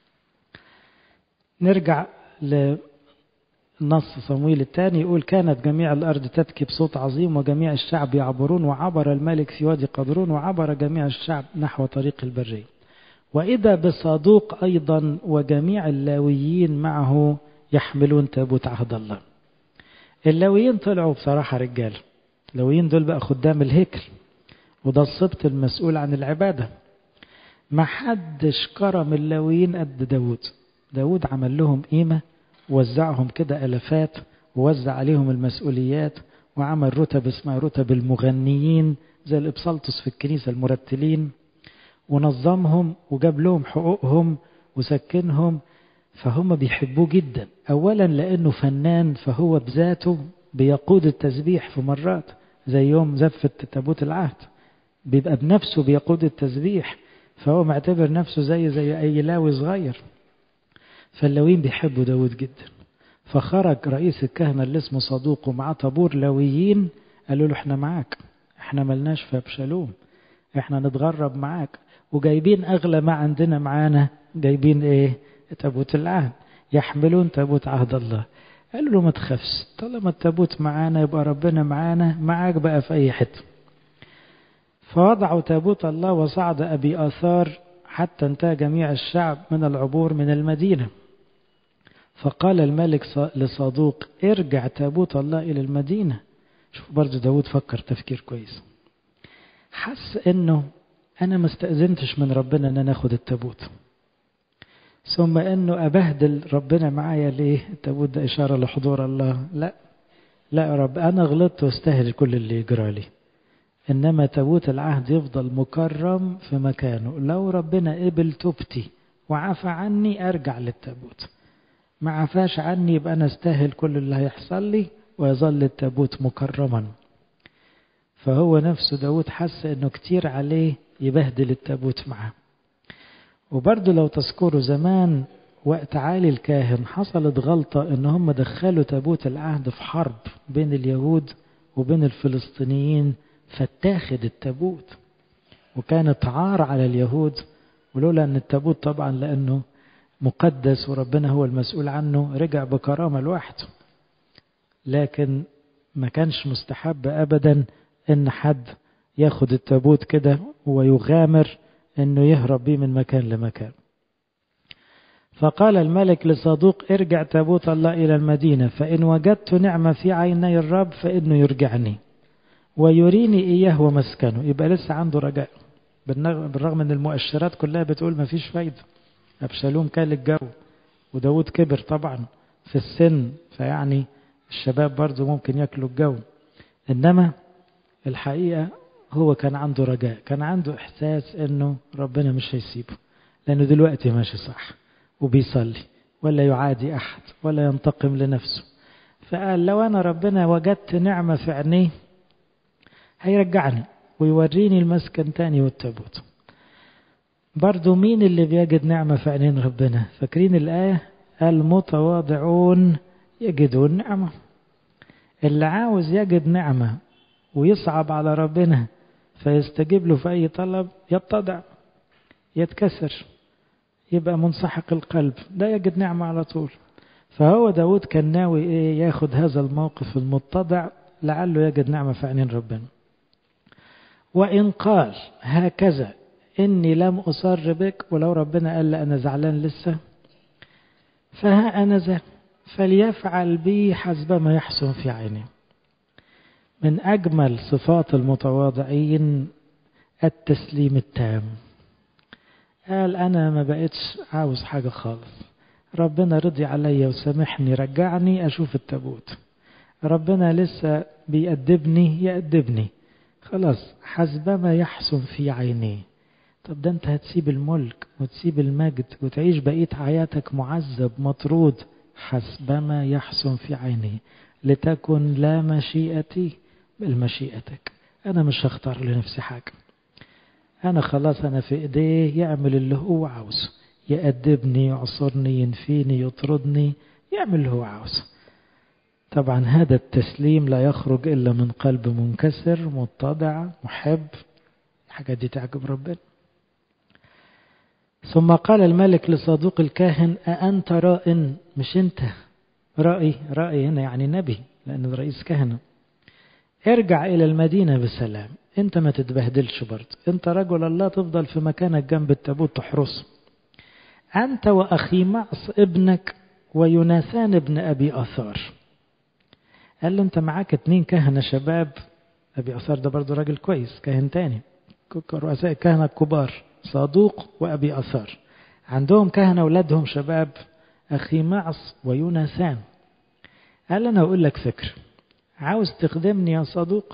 نرجع لنص صمويل الثاني يقول كانت جميع الأرض تبكي بصوت عظيم وجميع الشعب يعبرون وعبر الملك في وادي قدرون وعبر جميع الشعب نحو طريق البرية وإذا بصادوق أيضا وجميع اللاويين معه يحملون تابوت عهد الله اللاويين طلعوا بصراحة رجال اللاويين دول بقى خدام الهيكل وده السبط المسؤول عن العبادة ما حدش كرم اللاويين قد داود داود عمل لهم قيمة وزعهم كده ألفات ووزع عليهم المسؤوليات وعمل رتب اسمها رتب المغنيين زي الإبسلطس في الكنيسة المرتلين ونظمهم وجاب لهم حقوقهم وسكنهم فهم بيحبوه جدا أولا لأنه فنان فهو بذاته بيقود التسبيح في مرات زي يوم زفة تابوت العهد بيبقى بنفسه بيقود التسبيح فهو معتبر نفسه زي زي أي لاوي صغير فاللويين بيحبوا داود جدا فخرج رئيس الكهنة اللي اسمه صدوق ومعاه طابور لويين قالوا له احنا معاك احنا ملناش في ابشالوم احنا نتغرب معاك وجايبين اغلى ما عندنا معانا جايبين ايه تابوت العهد يحملون تابوت عهد الله قالوا له ما تخافش طالما التابوت معانا يبقى ربنا معانا معاك بقى في اي حته فوضعوا تابوت الله وصعد ابي اثار حتى انتهى جميع الشعب من العبور من المدينه فقال الملك لصادوق ارجع تابوت الله الى المدينه شوف برضه داود فكر تفكير كويس حس انه انا ما استاذنتش من ربنا ان انا اخد التابوت ثم انه ابهدل ربنا معايا ليه التابوت ده اشاره لحضور الله لا لا يا رب انا غلطت واستاهل كل اللي يجرى لي انما تابوت العهد يفضل مكرم في مكانه لو ربنا قبل توبتي وعفى عني ارجع للتابوت ما عفاش عني يبقى انا استاهل كل اللي هيحصل لي ويظل التابوت مكرما فهو نفسه داود حس انه كتير عليه يبهدل التابوت معاه وبرضه لو تذكروا زمان وقت عالي الكاهن حصلت غلطة ان هم دخلوا تابوت العهد في حرب بين اليهود وبين الفلسطينيين فاتاخد التابوت وكانت عار على اليهود ولولا ان التابوت طبعا لانه مقدس وربنا هو المسؤول عنه رجع بكرامة لوحده لكن ما كانش مستحب ابدا ان حد ياخد التابوت كده ويغامر انه يهرب بيه من مكان لمكان فقال الملك لصدوق ارجع تابوت الله الى المدينه فان وجدت نعمه في عيني الرب فانه يرجعني ويريني اياه ومسكنه يبقى لسه عنده رجاء بالرغم ان المؤشرات كلها بتقول ما فيش فايده ابشالوم كان الجو وداود كبر طبعا في السن فيعني الشباب برضه ممكن ياكلوا الجو انما الحقيقه هو كان عنده رجاء كان عنده احساس انه ربنا مش هيسيبه لانه دلوقتي ماشي صح وبيصلي ولا يعادي احد ولا ينتقم لنفسه فقال لو انا ربنا وجدت نعمه في عينيه هيرجعني ويوريني المسكن تاني والتابوت برضو مين اللي بيجد نعمة في عينين ربنا فاكرين الآية المتواضعون يجدون نعمة اللي عاوز يجد نعمة ويصعب على ربنا فيستجيب له في أي طلب يتضع يتكسر يبقى منسحق القلب ده يجد نعمة على طول فهو داود كان ناوي إيه ياخد هذا الموقف المتضع لعله يجد نعمة في عينين ربنا وإن قال هكذا إني لم أصر بك ولو ربنا قال لي أنا زعلان لسه فها أنا ذا فليفعل بي حسب ما يحسن في عيني من أجمل صفات المتواضعين التسليم التام قال أنا ما بقتش عاوز حاجة خالص ربنا رضي عليا وسامحني رجعني أشوف التابوت ربنا لسه بيأدبني يأدبني خلاص حسب ما يحسن في عينيه طب ده انت هتسيب الملك وتسيب المجد وتعيش بقية حياتك معذب مطرود حسب ما يحسن في عيني لتكن لا مشيئتي بل مشيئتك انا مش هختار لنفسي حاجة انا خلاص انا في ايديه يعمل اللي هو عاوزه يأدبني يعصرني ينفيني يطردني يعمل اللي هو عاوزه طبعا هذا التسليم لا يخرج الا من قلب منكسر متضع محب الحاجات دي تعجب ربنا ثم قال الملك لصدوق الكاهن أأنت راء مش أنت رأي رأي هنا يعني نبي لأنه رئيس كهنة ارجع إلى المدينة بسلام أنت ما تتبهدلش برضه أنت رجل الله تفضل في مكانك جنب التابوت تحرسه أنت وأخي معص ابنك ويوناثان ابن أبي أثار قال له أنت معاك اتنين كهنة شباب أبي أثار ده برضه راجل كويس كاهن تاني رؤساء الكهنة الكبار صادوق وأبي أثار عندهم كهنة أولادهم شباب أخي معص ويوناثان قال أنا أقول لك فكر عاوز تخدمني يا صدوق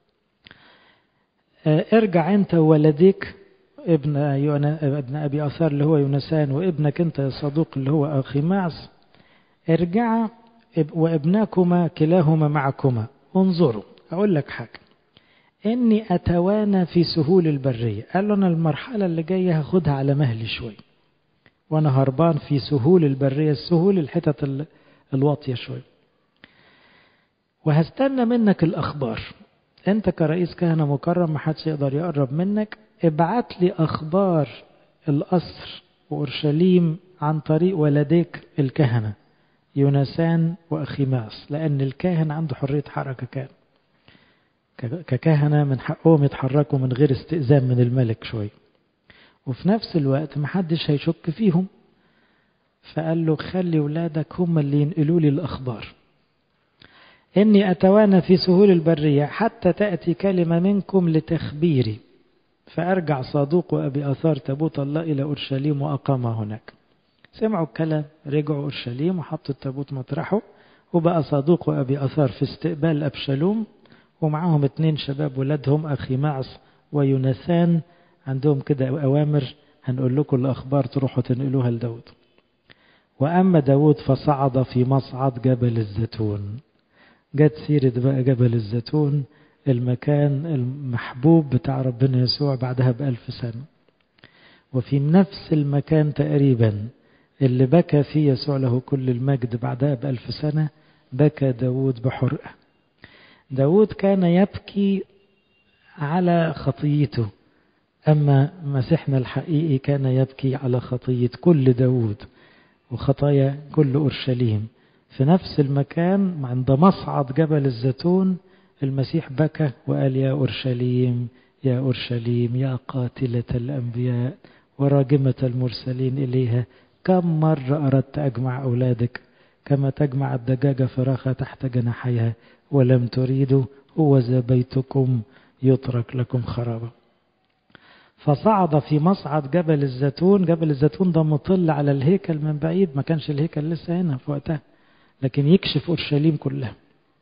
ارجع أنت وولديك ابن يونا ابن أبي أثار اللي هو يونسان وابنك أنت يا صدوق اللي هو أخي معص ارجعا وابناكما كلاهما معكما انظروا أقول لك حاجة إني أتوانى في سهول البرية قال له أنا المرحلة اللي جاية هاخدها على مهلي شوي وأنا هربان في سهول البرية السهول الحتت الواطية شوية وهستنى منك الأخبار أنت كرئيس كهنة مكرم محدش يقدر يقرب منك ابعت لي أخبار القصر وأورشليم عن طريق ولديك الكهنة يونسان وأخيماس لأن الكاهن عنده حرية حركة كان ككهنة من حقهم يتحركوا من غير استئذان من الملك شوية وفي نفس الوقت محدش هيشك فيهم فقال له خلي ولادك هم اللي ينقلوا لي الأخبار إني أتوانى في سهول البرية حتى تأتي كلمة منكم لتخبيري فأرجع صادوق وأبي أثار تابوت الله إلى أورشليم وأقام هناك سمعوا الكلام رجعوا أورشليم وحطوا التابوت مطرحه وبقى صادوق وأبي أثار في استقبال أبشالوم ومعاهم اتنين شباب ولادهم أخي معص ويوناثان عندهم كده أوامر هنقول لكم الأخبار تروحوا تنقلوها لداود وأما داود فصعد في مصعد جبل الزيتون جت سيرة بقى جبل الزيتون المكان المحبوب بتاع ربنا يسوع بعدها بألف سنة وفي نفس المكان تقريبا اللي بكى فيه يسوع له كل المجد بعدها بألف سنة بكى داود بحرقة داود كان يبكي على خطيته أما مسيحنا الحقيقي كان يبكي على خطية كل داود وخطايا كل أورشليم في نفس المكان عند مصعد جبل الزيتون المسيح بكى وقال يا أورشليم يا أورشليم يا قاتلة الأنبياء وراجمة المرسلين إليها كم مرة أردت أجمع أولادك كما تجمع الدجاجة فراخها تحت جناحيها ولم تريدوا هو ذا بيتكم يترك لكم خرابا فصعد في مصعد جبل الزيتون جبل الزيتون ده مطل على الهيكل من بعيد ما كانش الهيكل لسه هنا في وقتها لكن يكشف أورشليم كلها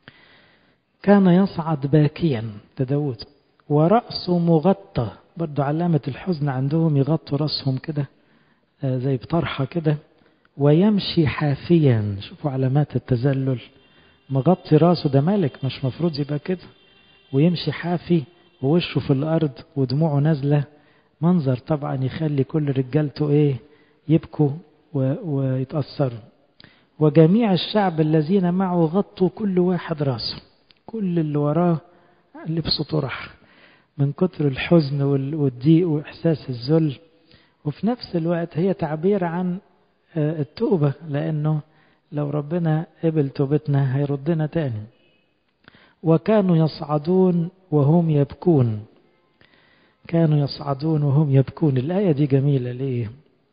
كان يصعد باكيا داود ورأسه مغطى برضو علامة الحزن عندهم يغطوا رأسهم كده زي بطرحة كده ويمشي حافيا شوفوا علامات التذلل مغطي راسه ده ملك مش مفروض يبقى كده ويمشي حافي ووشه في الأرض ودموعه نازلة منظر طبعا يخلي كل رجالته ايه يبكوا ويتأثروا وجميع الشعب الذين معه غطوا كل واحد راسه كل اللي وراه لبسه طرح من كتر الحزن والضيق وإحساس الذل وفي نفس الوقت هي تعبير عن التوبة لأنه لو ربنا قبل توبتنا هيردنا تاني وكانوا يصعدون وهم يبكون كانوا يصعدون وهم يبكون الآية دي جميلة ليه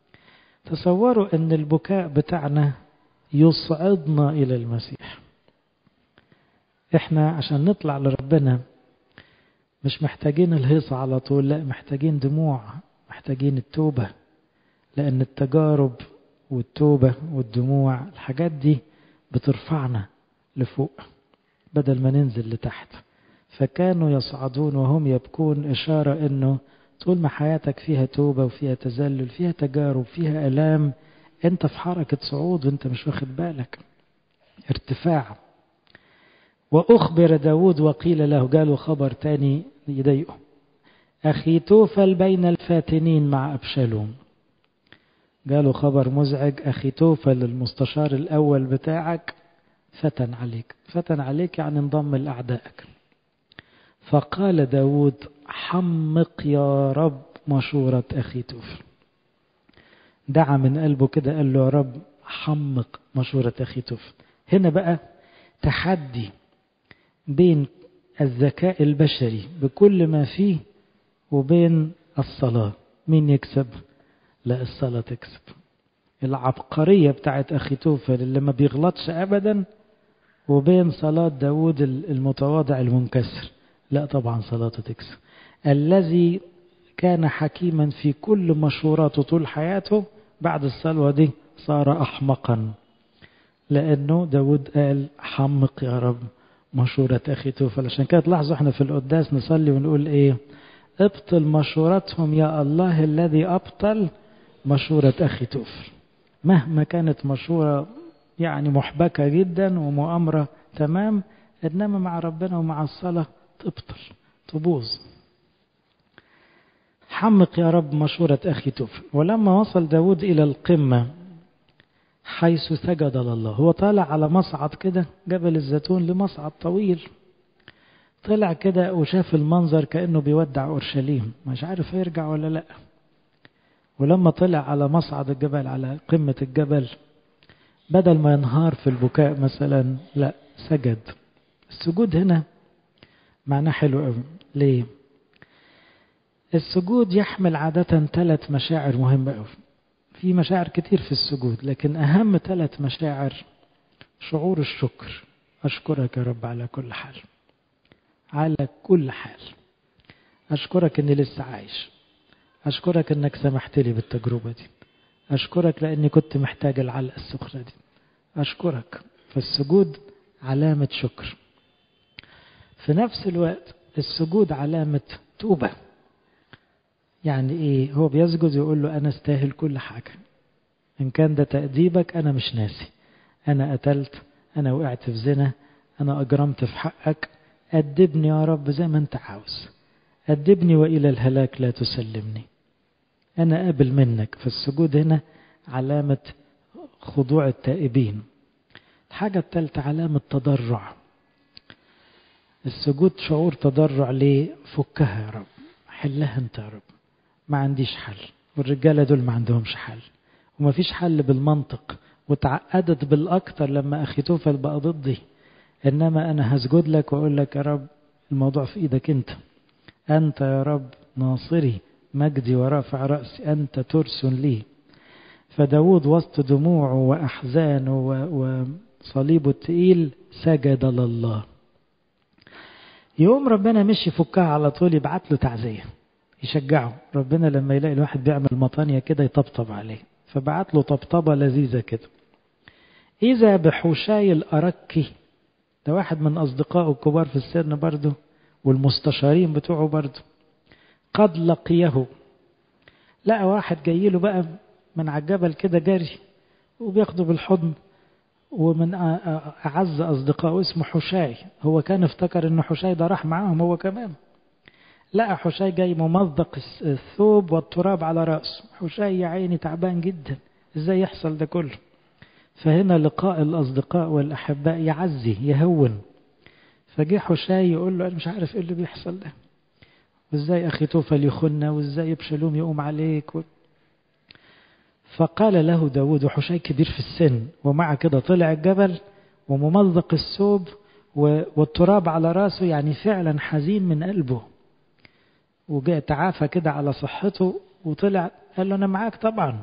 تصوروا أن البكاء بتاعنا يصعدنا إلى المسيح احنا عشان نطلع لربنا مش محتاجين الهيصة على طول لا محتاجين دموع محتاجين التوبة لأن التجارب والتوبة والدموع الحاجات دي بترفعنا لفوق بدل ما ننزل لتحت فكانوا يصعدون وهم يبكون إشارة أنه طول ما حياتك فيها توبة وفيها تذلل فيها تجارب فيها ألام أنت في حركة صعود وأنت مش واخد بالك ارتفاع وأخبر داود وقيل له قالوا خبر تاني يضايقه أخي توفل بين الفاتنين مع أبشالوم قالوا خبر مزعج أخي توفل المستشار الأول بتاعك فتن عليك فتن عليك يعني انضم لأعدائك فقال داود حمق يا رب مشورة أخي توفل دعا من قلبه كده قال له يا رب حمق مشورة أخي توفل هنا بقى تحدي بين الذكاء البشري بكل ما فيه وبين الصلاة مين يكسب لا الصلاة تكسب العبقرية بتاعت أخي توفل اللي ما بيغلطش أبدا وبين صلاة داود المتواضع المنكسر لا طبعا صلاته تكسب الذي كان حكيما في كل مشوراته طول حياته بعد الصلوة دي صار أحمقا لأنه داود قال حمق يا رب مشورة أخي توفل عشان كده تلاحظوا احنا في القداس نصلي ونقول ايه ابطل مشورتهم يا الله الذي أبطل مشورة أخي توفل مهما كانت مشورة يعني محبكة جدا ومؤامرة تمام إنما مع ربنا ومع الصلاة تبطل تبوظ حمق يا رب مشورة أخي توفل ولما وصل داود إلى القمة حيث سجد لله هو طالع على مصعد كده جبل الزيتون لمصعد طويل طلع كده وشاف المنظر كأنه بيودع أورشليم مش عارف هيرجع ولا لأ ولما طلع على مصعد الجبل على قمة الجبل بدل ما ينهار في البكاء مثلا لا سجد السجود هنا معناه حلو قوي ليه السجود يحمل عادة ثلاث مشاعر مهمة قوي في مشاعر كتير في السجود لكن أهم ثلاث مشاعر شعور الشكر أشكرك يا رب على كل حال على كل حال أشكرك أني لسه عايش أشكرك أنك سمحت لي بالتجربة دي أشكرك لأني كنت محتاج العلقة السخنة دي أشكرك فالسجود علامة شكر في نفس الوقت السجود علامة توبة يعني إيه هو بيسجد يقول له أنا استاهل كل حاجة إن كان ده تأديبك أنا مش ناسي أنا قتلت أنا وقعت في زنا أنا أجرمت في حقك أدبني يا رب زي ما أنت عاوز أدبني وإلى الهلاك لا تسلمني أنا قابل منك فالسجود هنا علامة خضوع التائبين الحاجة الثالثة علامة تضرع السجود شعور تضرع ليه فكها يا رب حلها انت يا رب ما عنديش حل والرجالة دول ما عندهمش حل وما فيش حل بالمنطق وتعقدت بالأكتر لما أخي توفل بقى ضدي إنما أنا هسجد لك وأقول لك يا رب الموضوع في إيدك أنت أنت يا رب ناصري مجدي ورافع رأسي أنت ترس لي فداود وسط دموعه وأحزانه وصليبه التقيل سجد لله يوم ربنا مش يفكها على طول يبعت له تعزية يشجعه ربنا لما يلاقي الواحد بيعمل مطانية كده يطبطب عليه فبعت له طبطبة لذيذة كده إذا بحوشاي الأركي ده واحد من أصدقائه الكبار في السن برضه والمستشارين بتوعه برضه قد لقيه لقى واحد جاي له بقى من على الجبل كده جري وبياخده بالحضن ومن أعز أصدقائه اسمه حشاي هو كان افتكر إن حشاي ده راح معاهم هو كمان لقى حشاي جاي ممزق الثوب والتراب على رأسه حشاي يا عيني تعبان جدا ازاي يحصل ده كله فهنا لقاء الأصدقاء والأحباء يعزي يهون فجه حشاي يقول له أنا مش عارف إيه اللي بيحصل ده وإزاي أخي توفل يخنا وإزاي بشلوم يقوم عليك و... فقال له داود وحشاي كبير في السن ومع كده طلع الجبل وممزق الثوب والتراب على راسه يعني فعلا حزين من قلبه وجاء تعافى كده على صحته وطلع قال له أنا معاك طبعا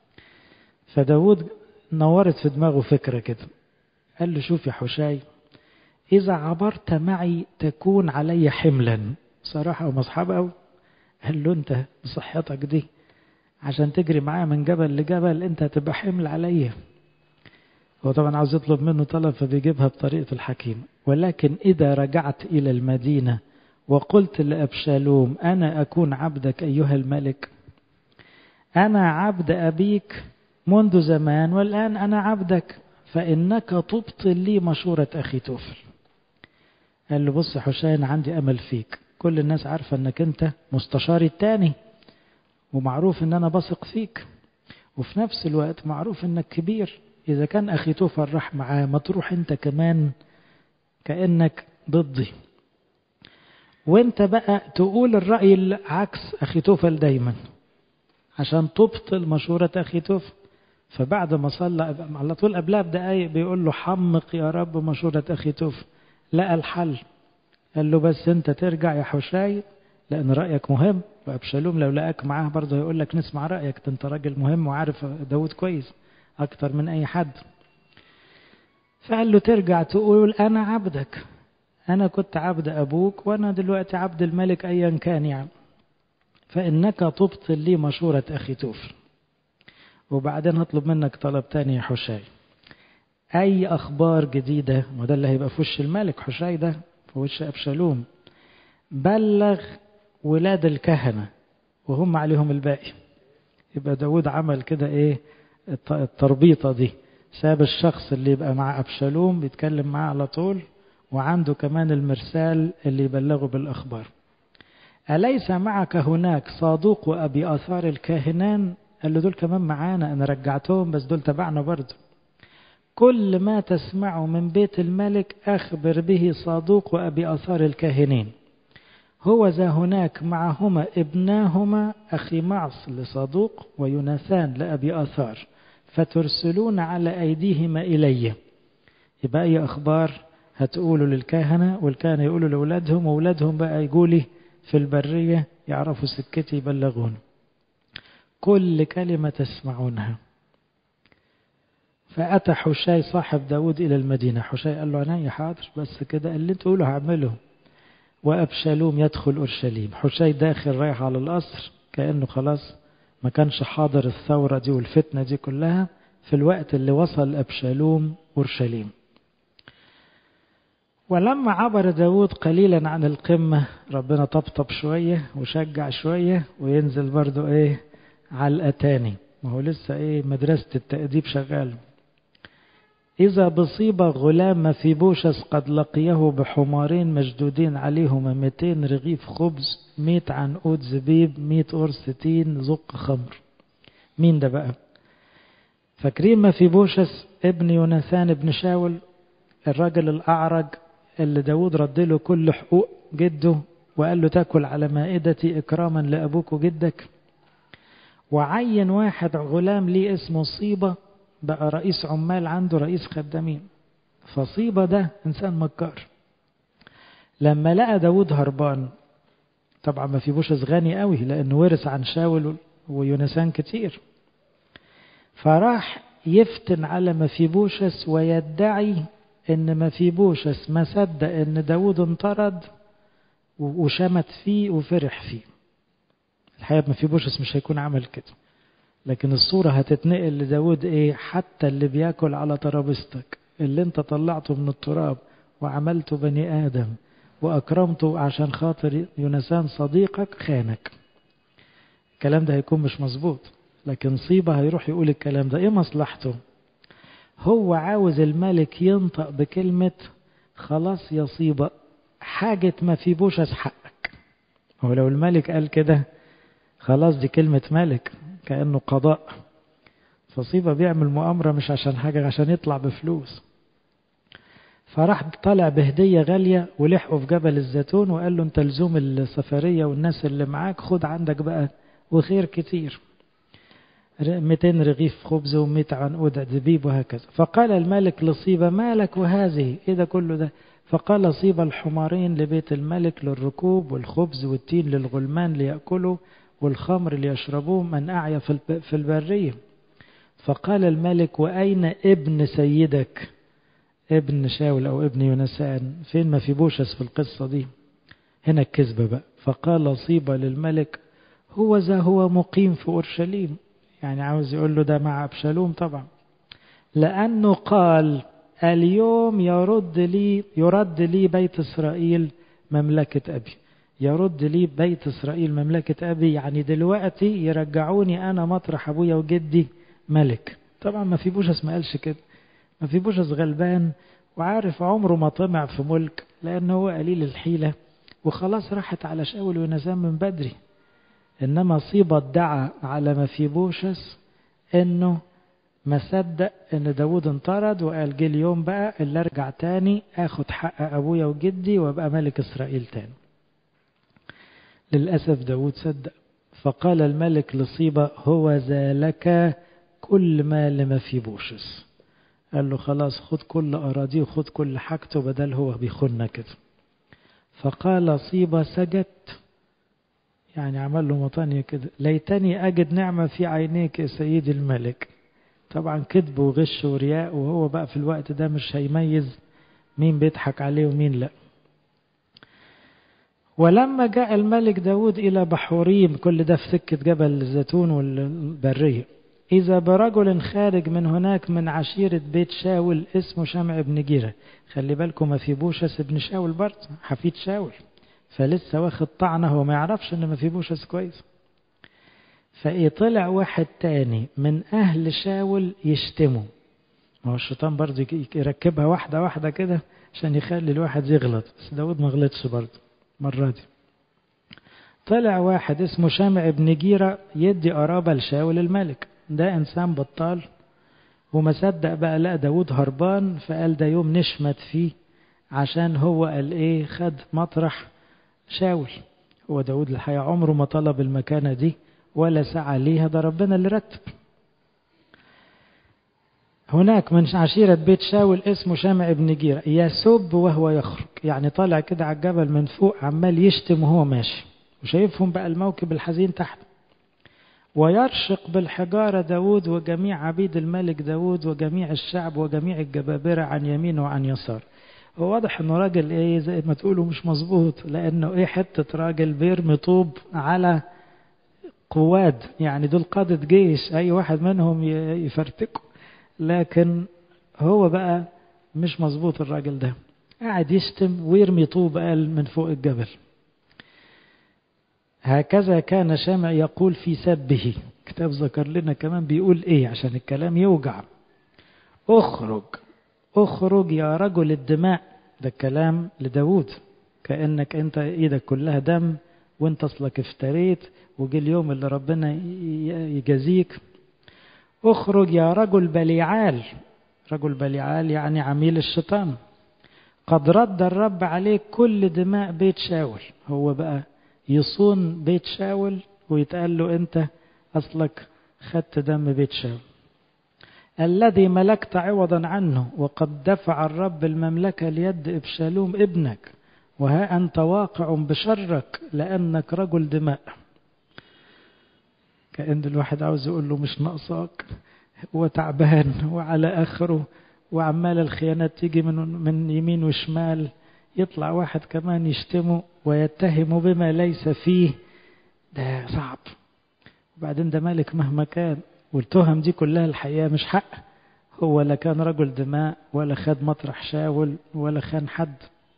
فداود نورت في دماغه فكرة كده قال له شوف يا حشاي إذا عبرت معي تكون علي حملا صراحة ومصحاب أوي قال له أنت بصحتك دي عشان تجري معايا من جبل لجبل أنت هتبقى حمل عليا هو طبعا عاوز يطلب منه طلب فبيجيبها بطريقة الحكيم ولكن إذا رجعت إلى المدينة وقلت لأبشالوم أنا أكون عبدك أيها الملك أنا عبد أبيك منذ زمان والآن أنا عبدك فإنك تبطل لي مشورة أخي توفل قال له بص حسين عندي أمل فيك كل الناس عارفة أنك أنت مستشاري التاني ومعروف أن أنا بثق فيك وفي نفس الوقت معروف أنك كبير إذا كان أخي توفل راح معاه ما تروح أنت كمان كأنك ضدي وانت بقى تقول الرأي العكس أخي توفل دايما عشان تبطل مشورة أخي توفل فبعد ما صلى على طول قبلها بدقايق بيقول له حمق يا رب مشورة أخي توفل لقى الحل قال له بس انت ترجع يا حشاي لأن رأيك مهم وأبشالوم لو لقاك معاه برضه هيقول لك نسمع رأيك ده انت راجل مهم وعارف داود كويس أكتر من أي حد فقال له ترجع تقول أنا عبدك أنا كنت عبد أبوك وأنا دلوقتي عبد الملك أيا كان يعني فإنك تبطل لي مشورة أخي توفر وبعدين هطلب منك طلب تاني يا حشاي أي أخبار جديدة وده اللي هيبقى في وش الملك حشاي ده في وش أبشالوم بلغ ولاد الكهنة وهم عليهم الباقي يبقى داود عمل كده إيه التربيطة دي ساب الشخص اللي يبقى مع أبشالوم بيتكلم معاه على طول وعنده كمان المرسال اللي يبلغه بالأخبار أليس معك هناك صادوق وأبي آثار الكاهنان قال له دول كمان معانا أنا رجعتهم بس دول تبعنا برضه كل ما تسمعه من بيت الملك أخبر به صادوق وأبي آثار الكاهنين هو ذا هناك معهما ابناهما أخي معص لصادوق ويوناثان لأبي آثار فترسلون على أيديهما إلي يبقى أي أخبار هتقولوا للكهنة والكهنة يقولوا لأولادهم وأولادهم بقى يقولي في البرية يعرفوا سكتي يبلغون كل كلمة تسمعونها فأتى حشاي صاحب داود إلى المدينة حشاي قال له أنا يا حاضر بس كده اللي انت تقوله هعمله وأبشالوم يدخل أورشليم حشاي داخل رايح على القصر كأنه خلاص ما كانش حاضر الثورة دي والفتنة دي كلها في الوقت اللي وصل أبشالوم أورشليم ولما عبر داود قليلا عن القمة ربنا طبطب شوية وشجع شوية وينزل برضو ايه على الأتاني ما هو لسه ايه مدرسة التأديب شغال إذا بصيب غلام مفيبوشس قد لقيه بحمارين مشدودين عليهما 200 رغيف خبز 100 عنقود زبيب 100 قرص تين زق خمر مين ده بقى فاكرين مفيبوشس ابن يوناثان ابن شاول الراجل الأعرج اللي داود رد له كل حقوق جده وقال له تاكل على مائدتي إكراما لأبوك وجدك وعين واحد غلام ليه اسمه صيبة بقى رئيس عمال عنده رئيس خدامين فصيبة ده إنسان مكار لما لقى داود هربان طبعا ما في بوشس غني قوي لأنه ورث عن شاول ويونسان كتير فراح يفتن على مفيبوشس ويدعي ان مفيبوشس ما صدق ان داود انطرد وشمت فيه وفرح فيه الحقيقة مفيبوشس مش هيكون عمل كده لكن الصورة هتتنقل لداود ايه حتى اللي بياكل على ترابيزتك اللي انت طلعته من التراب وعملته بني آدم وأكرمته عشان خاطر يونسان صديقك خانك الكلام ده هيكون مش مظبوط لكن صيبة هيروح يقول الكلام ده ايه مصلحته هو عاوز الملك ينطق بكلمة خلاص يا صيبة حاجة ما في بوشس حقك هو لو الملك قال كده خلاص دي كلمة ملك كأنه قضاء فصيبة بيعمل مؤامرة مش عشان حاجة عشان يطلع بفلوس فراح طالع بهدية غالية ولحقه في جبل الزيتون وقال له انت لزوم السفرية والناس اللي معاك خد عندك بقى وخير كتير 200 رغيف خبز و100 عنقود زبيب وهكذا فقال الملك لصيبة ما لك وهذه ايه ده كله ده فقال صيب الحمارين لبيت الملك للركوب والخبز والتين للغلمان ليأكلوا والخمر ليشربوه من أعيا في البرية فقال الملك وأين ابن سيدك ابن شاول أو ابن يونسان فين ما في بوشس في القصة دي هنا الكذبة بقى فقال صيبة للملك هو ذا هو مقيم في أورشليم يعني عاوز يقول له ده مع أبشالوم طبعا لأنه قال اليوم يرد لي يرد لي بيت إسرائيل مملكة أبي يرد لي بيت إسرائيل مملكة أبي يعني دلوقتي يرجعوني أنا مطرح أبويا وجدي ملك طبعا ما في بوشس ما قالش كده ما في بوشس غلبان وعارف عمره ما طمع في ملك لأنه هو قليل الحيلة وخلاص راحت على شاول ونزام من بدري إنما صيبة ادعى على ما في بوشس إنه ما صدق إن داود انطرد وقال جه اليوم بقى اللي أرجع تاني آخد حق أبويا وجدي وأبقى ملك إسرائيل تاني للأسف داود صدق فقال الملك لصيبة هو ذا لك كل ما لما في بوشس قال له خلاص خد كل أراضيه وخد كل حاجته بدل هو بيخنا كده فقال صيبة سجدت يعني عمل له مطانية كده ليتني أجد نعمة في عينيك يا سيدي الملك طبعا كذب وغش ورياء وهو بقى في الوقت ده مش هيميز مين بيضحك عليه ومين لا ولما جاء الملك داود إلى بحوريم كل ده في سكة جبل الزيتون والبرية إذا برجل خارج من هناك من عشيرة بيت شاول اسمه شمع بن جيرة خلي بالكم ما في بوشس ابن شاول برضه حفيد شاول فلسه واخد طعنه هو ما يعرفش ان ما في بوشس كويس فايه طلع واحد تاني من اهل شاول يشتمه ما هو الشيطان برضه يركبها واحده واحده كده عشان يخلي الواحد يغلط بس داود ما غلطش برضه المره دي طلع واحد اسمه شامع بن جيرة يدي قرابة لشاول الملك ده إنسان بطال وما صدق بقى لا داود هربان فقال ده يوم نشمت فيه عشان هو قال ايه خد مطرح شاول هو داود الحقيقة عمره ما طلب المكانة دي ولا سعى ليها ده ربنا اللي رتب هناك من عشيرة بيت شاول اسمه شامع بن جيرة يسب وهو يخرج يعني طالع كده على الجبل من فوق عمال يشتم وهو ماشي وشايفهم بقى الموكب الحزين تحت ويرشق بالحجارة داود وجميع عبيد الملك داود وجميع الشعب وجميع الجبابرة عن يمين وعن يسار هو واضح انه راجل ايه زي ما تقولوا مش مظبوط لانه ايه حتة راجل بيرمي طوب على قواد يعني دول قادة جيش اي واحد منهم يفرتكوا لكن هو بقى مش مظبوط الراجل ده قاعد يشتم ويرمي طوب قال من فوق الجبل هكذا كان شامع يقول في سبه كتاب ذكر لنا كمان بيقول ايه عشان الكلام يوجع اخرج اخرج يا رجل الدماء ده الكلام لداود كأنك انت ايدك كلها دم وانت اصلك افتريت وجي اليوم اللي ربنا يجازيك اخرج يا رجل بليعال رجل بليعال يعني عميل الشيطان قد رد الرب عليك كل دماء بيت شاول هو بقى يصون بيت شاول ويتقال له انت اصلك خدت دم بيت شاول الذي ملكت عوضا عنه وقد دفع الرب المملكة ليد إبشالوم ابنك وها أنت واقع بشرك لأنك رجل دماء كأن الواحد عاوز يقول له مش ناقصاك هو تعبان وعلى آخره وعمال الخيانات تيجي من, من يمين وشمال يطلع واحد كمان يشتمه ويتهم بما ليس فيه ده صعب وبعدين ده ملك مهما كان والتهم دي كلها الحقيقة مش حق هو لا كان رجل دماء ولا خد مطرح شاول ولا خان حد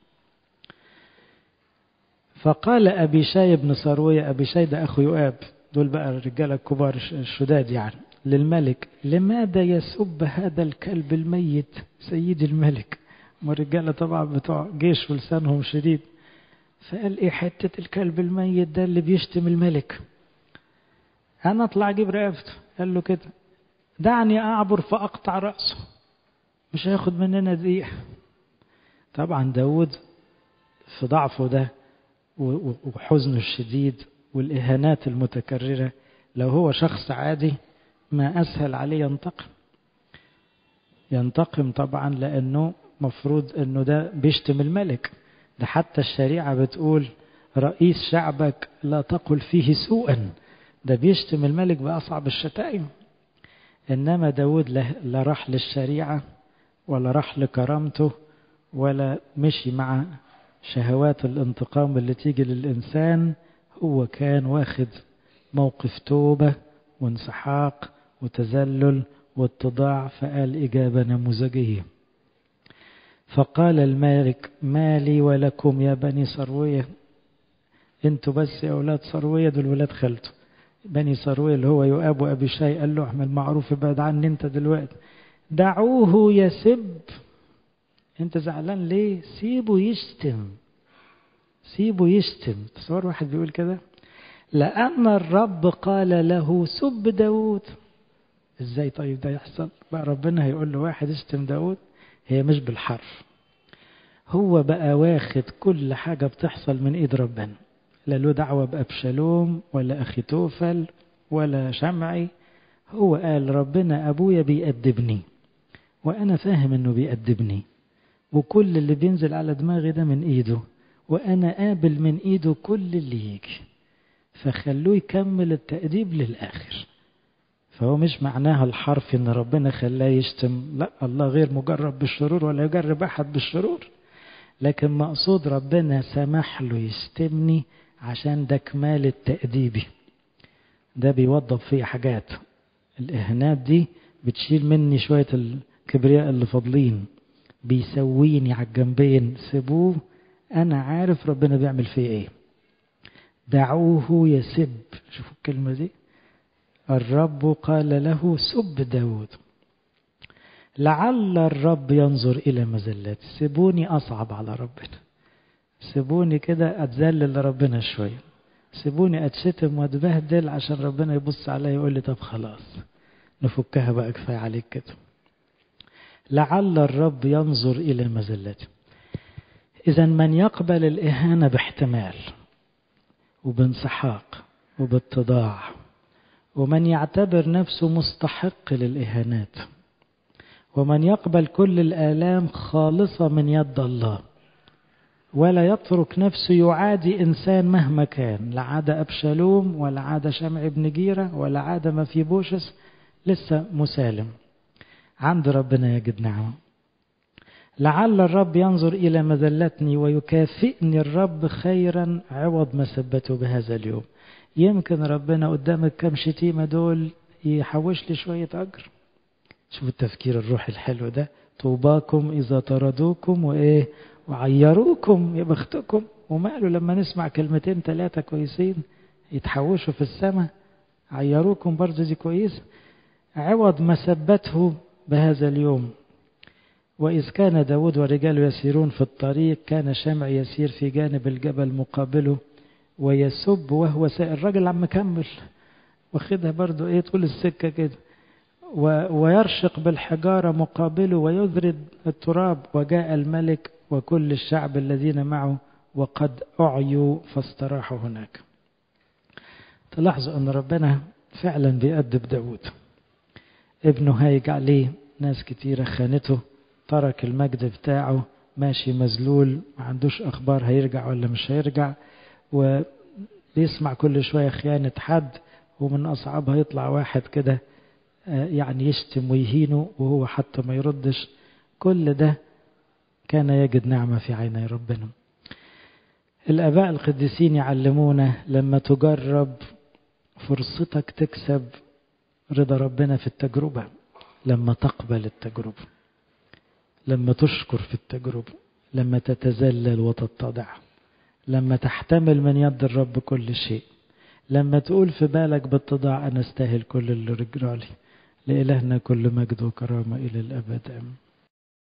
فقال أبي شاي بن صاروية أبي شاي ده أخو يؤاب دول بقى الرجالة الكبار الشداد يعني للملك لماذا يسب هذا الكلب الميت سيد الملك والرجالة طبعا بتوع جيش ولسانهم شديد فقال ايه حتة الكلب الميت ده اللي بيشتم الملك انا اطلع اجيب رقبته قال له كده دعني اعبر فاقطع رأسه مش هياخد مننا دقيقة طبعا داود في ضعفه ده وحزنه الشديد والإهانات المتكررة لو هو شخص عادي ما أسهل عليه ينتقم ينتقم طبعا لأنه مفروض أنه ده بيشتم الملك ده حتى الشريعة بتقول رئيس شعبك لا تقل فيه سوءا ده بيشتم الملك بأصعب الشتائم إنما داود لا راح للشريعة ولا راح لكرامته ولا مشي مع شهوات الانتقام اللي تيجي للإنسان هو كان واخد موقف توبة وانسحاق وتذلل واتضاع فقال إجابة نموذجية فقال المالك ما لي ولكم يا بني صروية انتوا بس يا أولاد صروية دول ولاد خالته بني صروية اللي هو يؤاب وأبي شاي قال له اعمل معروف ابعد عني انت دلوقتي دعوه يسب انت زعلان ليه سيبه يشتم سيبه يشتم تصور واحد بيقول كده لأن الرب قال له سب داود ازاي طيب ده يحصل بقى ربنا هيقول له واحد اشتم داود هي مش بالحرف هو بقى واخد كل حاجة بتحصل من ايد ربنا لا له دعوة بأبشالوم ولا أخي توفل ولا شمعي هو قال ربنا أبويا بيأدبني وأنا فاهم إنه بيأدبني وكل اللي بينزل على دماغي ده من إيده وأنا قابل من إيده كل اللي يجي فخلوه يكمل التأديب للآخر فهو مش معناها الحرف إن ربنا خلاه يشتم لا الله غير مجرب بالشرور ولا يجرب أحد بالشرور لكن مقصود ربنا سمح له يشتمني عشان ده كمال التأديبي ده بيوضب فيه حاجات الإهانات دي بتشيل مني شوية الكبرياء اللي فاضلين بيسويني على الجنبين سيبوه أنا عارف ربنا بيعمل فيه إيه دعوه يسب شوفوا الكلمة دي الرب قال له سب داود لعل الرب ينظر إلى مزلاتي سيبوني أصعب على ربنا سيبوني كده أتذلل لربنا شوية سيبوني اتشتم واتبهدل عشان ربنا يبص عليا يقول لي طب خلاص نفكها بقى كفايه عليك كده لعل الرب ينظر الى مذلتي اذا من يقبل الاهانه باحتمال وبانسحاق وباتضاع ومن يعتبر نفسه مستحق للاهانات ومن يقبل كل الالام خالصه من يد الله ولا يترك نفسه يعادي إنسان مهما كان لا عاد أبشالوم ولا عاد شمع بن جيرة ولا عاد ما في بوشس لسه مسالم عند ربنا يجد نعمة لعل الرب ينظر إلى مذلتني ويكافئني الرب خيرا عوض ما ثبته بهذا اليوم يمكن ربنا قدام الكم شتيمة دول يحوش لي شوية أجر شوفوا التفكير الروحي الحلو ده طوباكم إذا طردوكم وإيه وعيروكم يا بختكم وماله لما نسمع كلمتين ثلاثة كويسين يتحوشوا في السماء عيروكم برضه دي كويس عوض ما ثبته بهذا اليوم وإذ كان داود ورجاله يسيرون في الطريق كان شمع يسير في جانب الجبل مقابله ويسب وهو سائر الراجل عم مكمل واخدها برضه ايه طول السكة كده ويرشق بالحجارة مقابله ويذرد التراب وجاء الملك وكل الشعب الذين معه وقد أعيوا فاستراحوا هناك تلاحظوا أن ربنا فعلا بيأدب داود ابنه هايج عليه ناس كتيرة خانته ترك المجد بتاعه ماشي مذلول ما عندوش أخبار هيرجع ولا مش هيرجع وبيسمع كل شوية خيانة حد ومن أصعبها يطلع واحد كده يعني يشتم ويهينه وهو حتى ما يردش كل ده كان يجد نعمة في عيني ربنا الآباء القديسين يعلمونا لما تجرب فرصتك تكسب رضا ربنا في التجربة لما تقبل التجربة لما تشكر في التجربة لما تتذلل وتتضع لما تحتمل من يد الرب كل شيء لما تقول في بالك باتضاع أنا استاهل كل اللي رجرالي لإلهنا كل مجد وكرامة إلى الأبد آمين